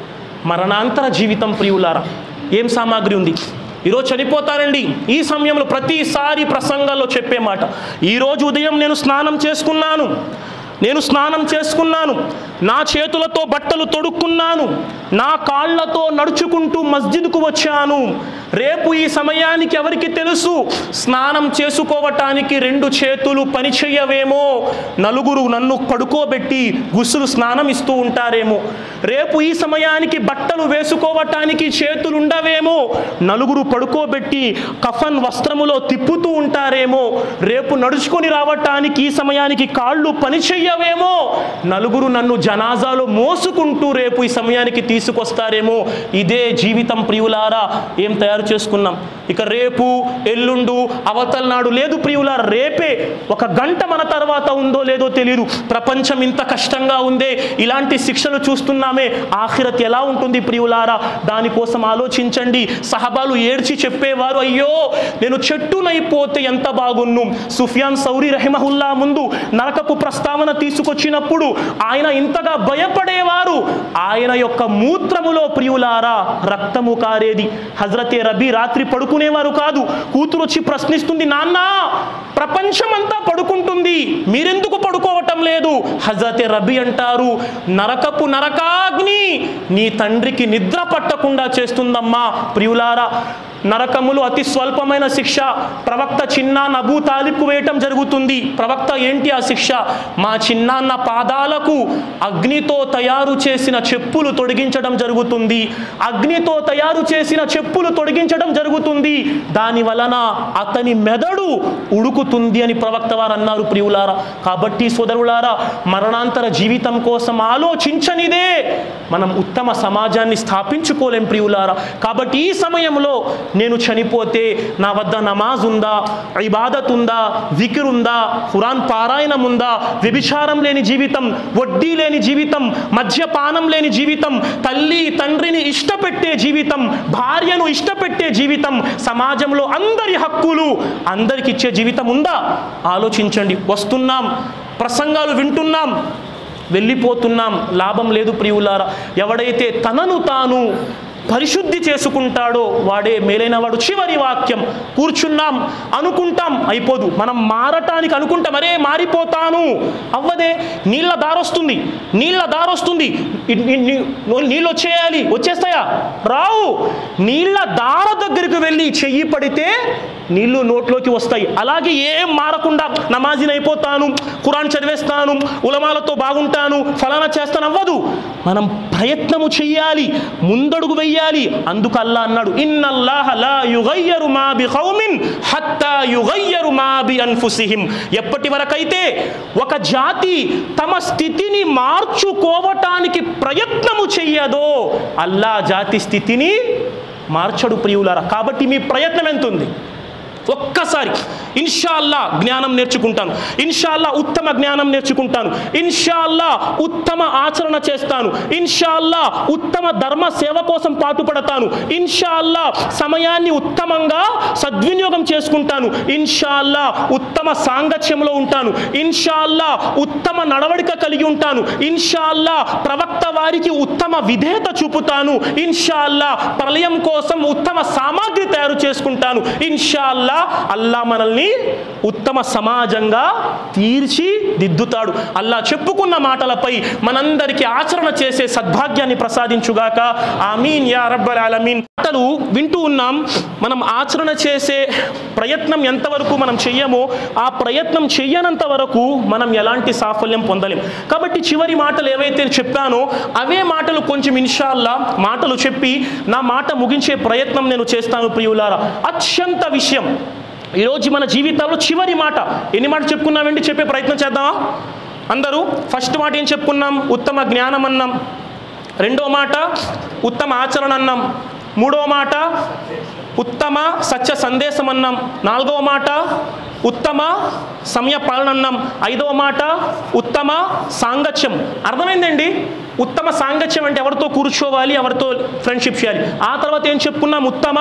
మరణాంతర జీవితం ప్రియులారా ఏం సామాగ్రి ఉంది ఈరోజు చనిపోతారండి ఈ సమయంలో ప్రతిసారి ప్రసంగాల్లో చెప్పే మాట ఈరోజు ఉదయం నేను స్నానం చేసుకున్నాను నేను స్నానం చేసుకున్నాను నా చేతులతో బట్టలు తొడుక్కున్నాను నా కాళ్ళతో నడుచుకుంటూ మస్జిద్కు వచ్చాను రేపు ఈ సమయానికి ఎవరికి తెలుసు స్నానం చేసుకోవటానికి రెండు చేతులు పనిచేయవేమో నలుగురు నన్ను పడుకోబెట్టి గుసులు స్నానం ఇస్తూ ఉంటారేమో రేపు ఈ సమయానికి బట్టలు వేసుకోవటానికి చేతులు ఉండవేమో నలుగురు పడుకోబెట్టి కఫన్ వస్త్రములో తిప్పుతూ ఉంటారేమో రేపు నడుచుకొని రావటానికి ఈ సమయానికి కాళ్ళు పనిచేయవేమో నలుగురు నన్ను జనాజాలో మోసుకుంటూ రేపు ఈ సమయానికి తీసుకొస్తారేమో ఇదే జీవితం ప్రియులారా ఏం తయారు చేసుకున్నాం ఇక రేపు ఎల్లుండు అవతల నాడు లేదు ప్రియులారా రేపే ఒక గంట మన తర్వాత ఉందో లేదో తెలియదు ప్రపంచం ఇంత కష్టంగా ఉందే ఇలాంటి శిక్షలు చూస్తున్నామే ఆఖిరత్ ఎలా ఉంటుంది ప్రియులారా దానికోసం ఆలోచించండి సహబాలు ఏడ్చి చెప్పేవారు అయ్యో నేను చెట్టునైపోతే ఎంత బాగున్ను సుఫియాన్ సౌరి రహిమహుల్లా ముందు నరకపు ప్రస్తావన తీసుకొచ్చినప్పుడు ఆయన ఇంతగా భయపడేవారు ఆయన యొక్క మూత్రములో ప్రియులారా రక్తము కారేది హజరతే రబీ రాత్రి పడుకునేవారు కాదు కూతురు వచ్చి ప్రశ్నిస్తుంది నాన్న ప్రపంచమంతా పడుకుంటుంది మీరెందుకు పడుకోవటం లేదు హజరతే రబీ అంటారు నరకపు నరకాగ్ని నీ తండ్రికి నిద్ర పట్టకుండా చేస్తుందమ్మా ప్రియులారా నరకములు అతి స్వల్పమైన శిక్ష ప్రవక్త చిన్నాన్న అబూ తాలిబ్కు వేయటం జరుగుతుంది ప్రవక్త ఏంటి ఆ శిక్ష మా చిన్నాన్న పాదాలకు అగ్నితో తయారు చేసిన చెప్పులు తొడిగించడం జరుగుతుంది అగ్నితో తయారు చేసిన చెప్పులు తొడిగించడం జరుగుతుంది దాని వలన అతని మెదడు ఉడుకుతుంది అని ప్రవక్త వారు అన్నారు ప్రియులారా కాబట్టి సోదరులారా మరణాంతర జీవితం కోసం ఆలోచించనిదే మనం ఉత్తమ సమాజాన్ని స్థాపించుకోలేం ప్రియులారా కాబట్టి ఈ సమయంలో నేను చనిపోతే నా వద్ద నమాజ్ ఉందా ఇబాదత్ ఉందా వికిర్ ఉందా ఖురాన్ పారాయణం ఉందా వ్యభిచారం లేని జీవితం వడ్డీ లేని జీవితం మద్యపానం లేని జీవితం తల్లి తండ్రిని ఇష్టపెట్టే జీవితం భార్యను ఇష్టపెట్టే జీవితం సమాజంలో అందరి హక్కులు అందరికి ఇచ్చే జీవితం ఉందా ఆలోచించండి వస్తున్నాం ప్రసంగాలు వింటున్నాం వెళ్ళిపోతున్నాం లాభం లేదు ప్రియులారా ఎవడైతే తనను తాను పరిశుద్ధి చేసుకుంటాడో వాడే మేలైన వాడు చివరి వాక్యం కూర్చున్నాం అనుకుంటాం అయిపోదు మనం మారటానికి అనుకుంటాం అరే మారిపోతాను అవ్వదే నీళ్ళ దారొస్తుంది నీళ్ళ దారొస్తుంది ఇ- ని- ని- నీళ్ళు వచ్చేయాలి వచ్చేస్తాయా రావు నీళ్ళ దార దగ్గరికి వెళ్ళి చెయ్యి పడితే నీళ్లు నోట్లోకి వస్తాయి అలాగే ఏం మారకుండా నమాజిని అయిపోతాను ఖురాన్ చదివేస్తాను ఉలమాలతో బాగుంటాను ఫలానా చేస్తాను అవ్వదు మనం ప్రయత్నము చెయ్యాలి ముందడుగు వెయ్యాలి అందుకు అల్లా అన్నాడు ఇన్నల్లాహ లా యుగయ్యరు మా బి ఖౌమిన్ హత్తా యుగయ్యరు మా బి అన్ఫుసిహిం ఎప్పటి వరకైతే ఒక జాతి తమ స్థితిని మార్చుకోవటానికి ప్రయత్నము చెయ్యదో అల్లా జాతి స్థితిని మార్చడు ప్రియులారా కాబట్టి మీ ప్రయత్నం ఎంత ఉంది ఒక్కసారి ఇన్షాల్లా జ్ఞానం నేర్చుకుంటాను ఇన్షాల్లా ఉత్తమ జ్ఞానం నేర్చుకుంటాను ఇన్షాల్లా ఉత్తమ ఆచరణ చేస్తాను ఇన్షాల్లా ఉత్తమ ధర్మ సేవ కోసం పాటుపడతాను ఇన్షాల్లా సమయాన్ని ఉత్తమంగా సద్వినియోగం చేసుకుంటాను ఇన్షాల్లా ఉత్తమ సాంగత్యంలో ఉంటాను ఇన్షాల్లా ఉత్తమ నడవడిక కలిగి ఉంటాను ఇన్షాల్లా ప్రవక్త వారికి ఉత్తమ విధేయత చూపుతాను ఇన్షాల్లా ప్రళయం కోసం ఉత్తమ సామాగ్రి తయారు చేసుకుంటాను ఇన్షాల్లా అల్లా మనల్ని ఉత్తమ సమాజంగా తీర్చిదిద్దుతాడు అల్లా చెప్పుకున్న మాటలపై మనందరికీ ఆచరణ చేసే సద్భాగ్యాన్ని ప్రసాదించుగాక ఆమీన్ యా రబ్బల్ ఆలమీన్ మాటలు వింటూ ఉన్నాం మనం ఆచరణ చేసే ప్రయత్నం ఎంతవరకు మనం చెయ్యమో ఆ ప్రయత్నం చెయ్యనంత వరకు మనం ఎలాంటి సాఫల్యం పొందలేం కాబట్టి చివరి మాటలు ఏవైతే చెప్పానో అవే మాటలు కొంచెం ఇన్షాల్లా మాటలు చెప్పి నా మాట ముగించే ప్రయత్నం నేను చేస్తాను ప్రియులారా అత్యంత విషయం ఈరోజు మన జీవితాల్లో చివరి మాట ఎన్ని మాట చెప్పుకున్నామండి చెప్పే ప్రయత్నం చేద్దామా అందరూ ఫస్ట్ మాట ఏం చెప్పుకున్నాం ఉత్తమ జ్ఞానం అన్నాం రెండో మాట ఉత్తమ ఆచరణ అన్నాం మూడో మాట ఉత్తమ సత్య సందేశం అన్నాం నాలుగవ మాట ఉత్తమ సమయ పాలన అన్నాం ఐదవ మాట ఉత్తమ సాంగత్యం అర్థమైందండి ఉత్తమ సాంగత్యం అంటే ఎవరితో కూర్చోవాలి ఎవరితో ఫ్రెండ్షిప్ చేయాలి ఆ తర్వాత ఏం చెప్పుకున్నాం ఉత్తమ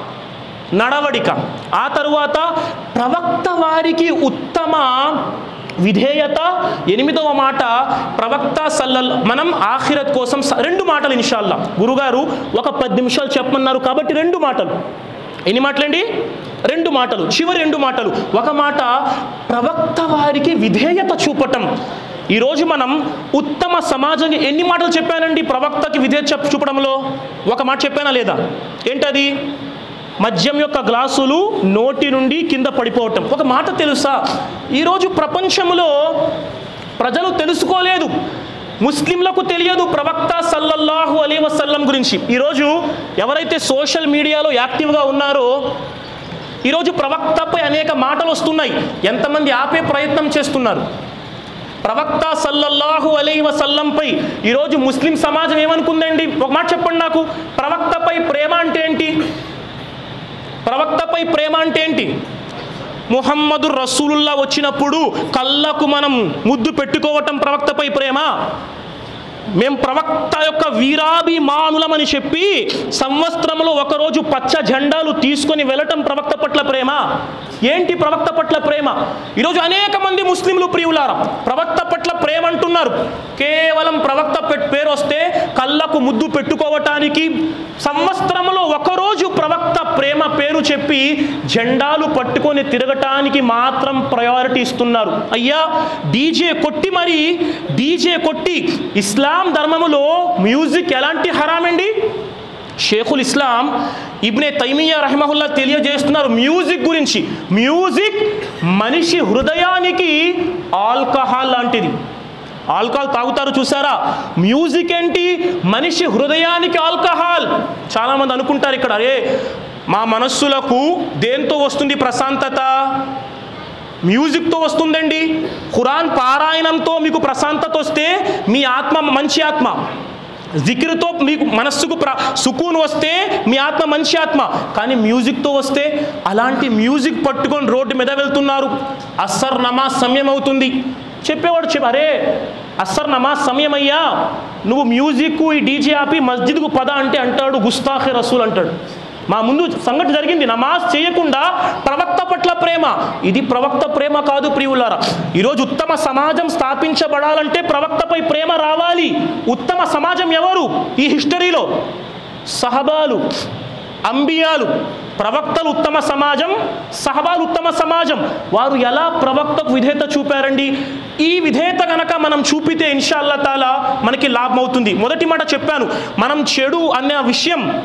నడవడిక ఆ తరువాత ప్రవక్త వారికి ఉత్తమ విధేయత ఎనిమిదవ మాట ప్రవక్త సల్లల్ మనం ఆఖిరత్ కోసం స- రెండు మాటలు ఇన్షాల్లా గురుగారు ఒక పది నిమిషాలు చెప్పమన్నారు కాబట్టి రెండు మాటలు ఎన్ని మాటలండి రెండు మాటలు చివరి రెండు మాటలు ఒక మాట ప్రవక్త వారికి విధేయత చూపటం ఈరోజు మనం ఉత్తమ సమాజం ఎన్ని మాటలు చెప్పానండి ప్రవక్తకి విధేయత చెప్- చూపడంలో ఒక మాట చెప్పానా లేదా ఏంటది మద్యం యొక్క గ్లాసులు నోటి నుండి కింద పడిపోవటం ఒక మాట తెలుసా ఈరోజు ప్రపంచంలో ప్రజలు తెలుసుకోలేదు ముస్లింలకు తెలియదు ప్రవక్త సల్లల్లాహు అలీ వసల్లం గురించి ఈరోజు ఎవరైతే సోషల్ మీడియాలో యాక్టివ్గా ఉన్నారో ఈరోజు ప్రవక్తపై అనేక మాటలు వస్తున్నాయి ఎంతమంది ఆపే ప్రయత్నం చేస్తున్నారు ప్రవక్త సల్లల్లాహు అలీ వసల్లంపై ఈరోజు ముస్లిం సమాజం ఏమనుకుందండి ఒక మాట చెప్పండి నాకు ప్రవక్తపై ప్రేమ అంటే ఏంటి ప్రవక్తపై ప్రేమ అంటే ఏంటి ముహమ్మదు రసూలుల్లా వచ్చినప్పుడు కళ్ళకు మనం ముద్దు పెట్టుకోవటం ప్రవక్తపై ప్రేమ మేం ప్రవక్త యొక్క వీరాభిమానులమని చెప్పి సంవత్సరంలో ఒకరోజు పచ్చ జెండాలు తీసుకొని వెళ్ళటం ప్రవక్త పట్ల ప్రేమ ఏంటి ప్రవక్త పట్ల ప్రేమ ఈరోజు అనేక మంది ముస్లింలు ప్రియులారా ప్రవక్త పట్ల ప్రేమ అంటున్నారు కేవలం ప్రవక్త పెట్- పేరు వస్తే కళ్ళకు ముద్దు పెట్టుకోవటానికి సంవత్సరంలో ఒకరోజు ప్రవక్త ప్రేమ పేరు చెప్పి జెండాలు పట్టుకొని తిరగటానికి మాత్రం ప్రయారిటీ ఇస్తున్నారు అయ్యా డీజే కొట్టి మరి డీజే కొట్టి ఇస్లాం ధర్మములో మ్యూజిక్ ఎలాంటి హరామండి షేఖుల్ ఇస్లాం ఇబ్నే తైమియా రహమహుల్లా తెలియజేస్తున్నారు మ్యూజిక్ గురించి మ్యూజిక్ మనిషి హృదయానికి ఆల్కహాల్ లాంటిది ఆల్కహాల్ తాగుతారు చూసారా మ్యూజిక్ ఏంటి మనిషి హృదయానికి ఆల్కహాల్ చాలామంది అనుకుంటారు ఇక్కడ అరే మా మనస్సులకు దేంతో వస్తుంది ప్రశాంతత మ్యూజిక్తో వస్తుందండి ఖురాన్ పారాయణంతో మీకు ప్రశాంతత వస్తే మీ ఆత్మ మంచి ఆత్మ జిక్రుతో మీకు మనస్సుకు ప్ర సుకూన్ వస్తే మీ ఆత్మ మంచి ఆత్మ కానీ మ్యూజిక్తో వస్తే అలాంటి మ్యూజిక్ పట్టుకొని రోడ్డు మీద వెళ్తున్నారు అస్సర్ నమాజ్ సమయం అవుతుంది చెప్పేవాడు చెప్ప అరే అస్సర్ నమాజ్ సమయం అయ్యా నువ్వు మ్యూజిక్ ఈ డీజే ఆపి మస్జిద్కు పద అంటే అంటాడు గుస్తాఖే రసూల్ అంటాడు మా ముందు సంఘటన జరిగింది నమాజ్ చేయకుండా ప్రవక్త పట్ల ప్రేమ ఇది ప్రవక్త ప్రేమ కాదు ప్రియులారా ఈరోజు ఉత్తమ సమాజం స్థాపించబడాలంటే ప్రవక్తపై ప్రేమ రావాలి ఉత్తమ సమాజం ఎవరు ఈ హిస్టరీలో సహబాలు అంబియాలు ప్రవక్తలు ఉత్తమ సమాజం సహబాలు ఉత్తమ సమాజం వారు ఎలా ప్రవక్తకు విధేయత చూపారండి ఈ విధేయత గనక మనం చూపితే ఇన్షాల్లా తాలా మనకి లాభం అవుతుంది మొదటి మాట చెప్పాను మనం చెడు అనే విషయం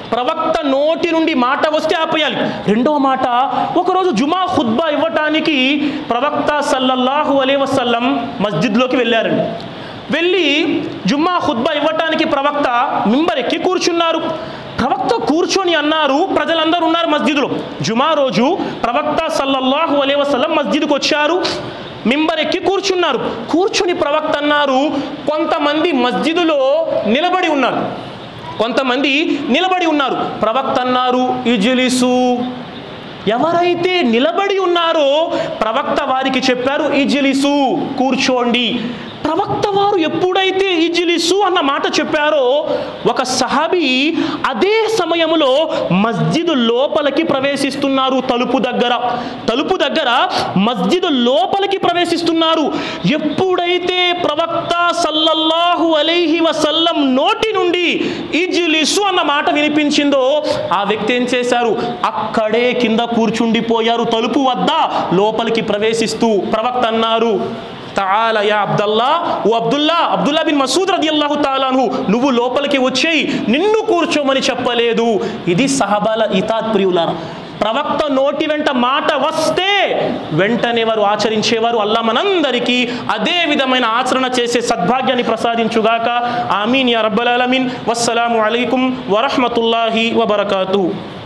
ప్రవక్త నోటి నుండి మాట వస్తే ఆపేయాలి రెండో మాట ఒకరోజు జుమా ఖుద్బా ఇవ్వటానికి ప్రవక్త సల్లల్లాహు అలే వసల్లం మస్జిద్లోకి వెళ్ళారండి వెళ్ళి జుమ్మా ఖుద్బా ఇవ్వటానికి ప్రవక్త మింబర్ ఎక్కి కూర్చున్నారు ప్రవక్త కూర్చొని అన్నారు ప్రజలందరూ ఉన్నారు మస్జిద్లో జుమా రోజు ప్రవక్త సల్లల్లాహు అలే వసల్లం మస్జిద్కి వచ్చారు మింబర్ ఎక్కి కూర్చున్నారు కూర్చుని ప్రవక్త అన్నారు కొంతమంది మస్జిదులో నిలబడి ఉన్నారు కొంతమంది నిలబడి ఉన్నారు ప్రవక్త అన్నారు ఇజిలిసు ఎవరైతే నిలబడి ఉన్నారో ప్రవక్త వారికి చెప్పారు ఇజిలిసు కూర్చోండి ప్రవక్త వారు ఎప్పుడైతే ఇజిలిసు అన్న మాట చెప్పారో ఒక సహాబీ అదే సమయంలో మస్జిద్ లోపలికి ప్రవేశిస్తున్నారు తలుపు దగ్గర తలుపు దగ్గర మస్జిద్ లోపలికి ప్రవేశిస్తున్నారు ఎప్పుడైతే ప్రవక్త సల్లల్లాహు అలైహి వసల్లం నోటి నుండి ఇజిలిసు అన్న మాట వినిపించిందో ఆ వ్యక్తి ఏం చేశారు అక్కడే కింద కూర్చుండిపోయారు తలుపు వద్ద లోపలికి ప్రవేశిస్తూ ప్రవక్త అన్నారు తాల యా అబ్దల్లా ఓ అబ్దుల్లా అబ్దుల్లా బిన్ మసూద్ రదియల్లాహు తాలాను నువ్వు లోపలికి వచ్చేయి నిన్ను కూర్చోమని చెప్పలేదు ఇది సహబాల ఇతాత్ ప్రియులారా ప్రవక్త నోటి వెంట మాట వస్తే వెంటనే వారు ఆచరించేవారు అల్లా మనందరికీ అదే విధమైన ఆచరణ చేసే సద్భాగ్యాన్ని ప్రసాదించుగాక ఆమీన్ యా రబ్బల్ ఆలమీన్ వస్సలాము అలైకుం వరహ్మతుల్లాహి వబర్కాతు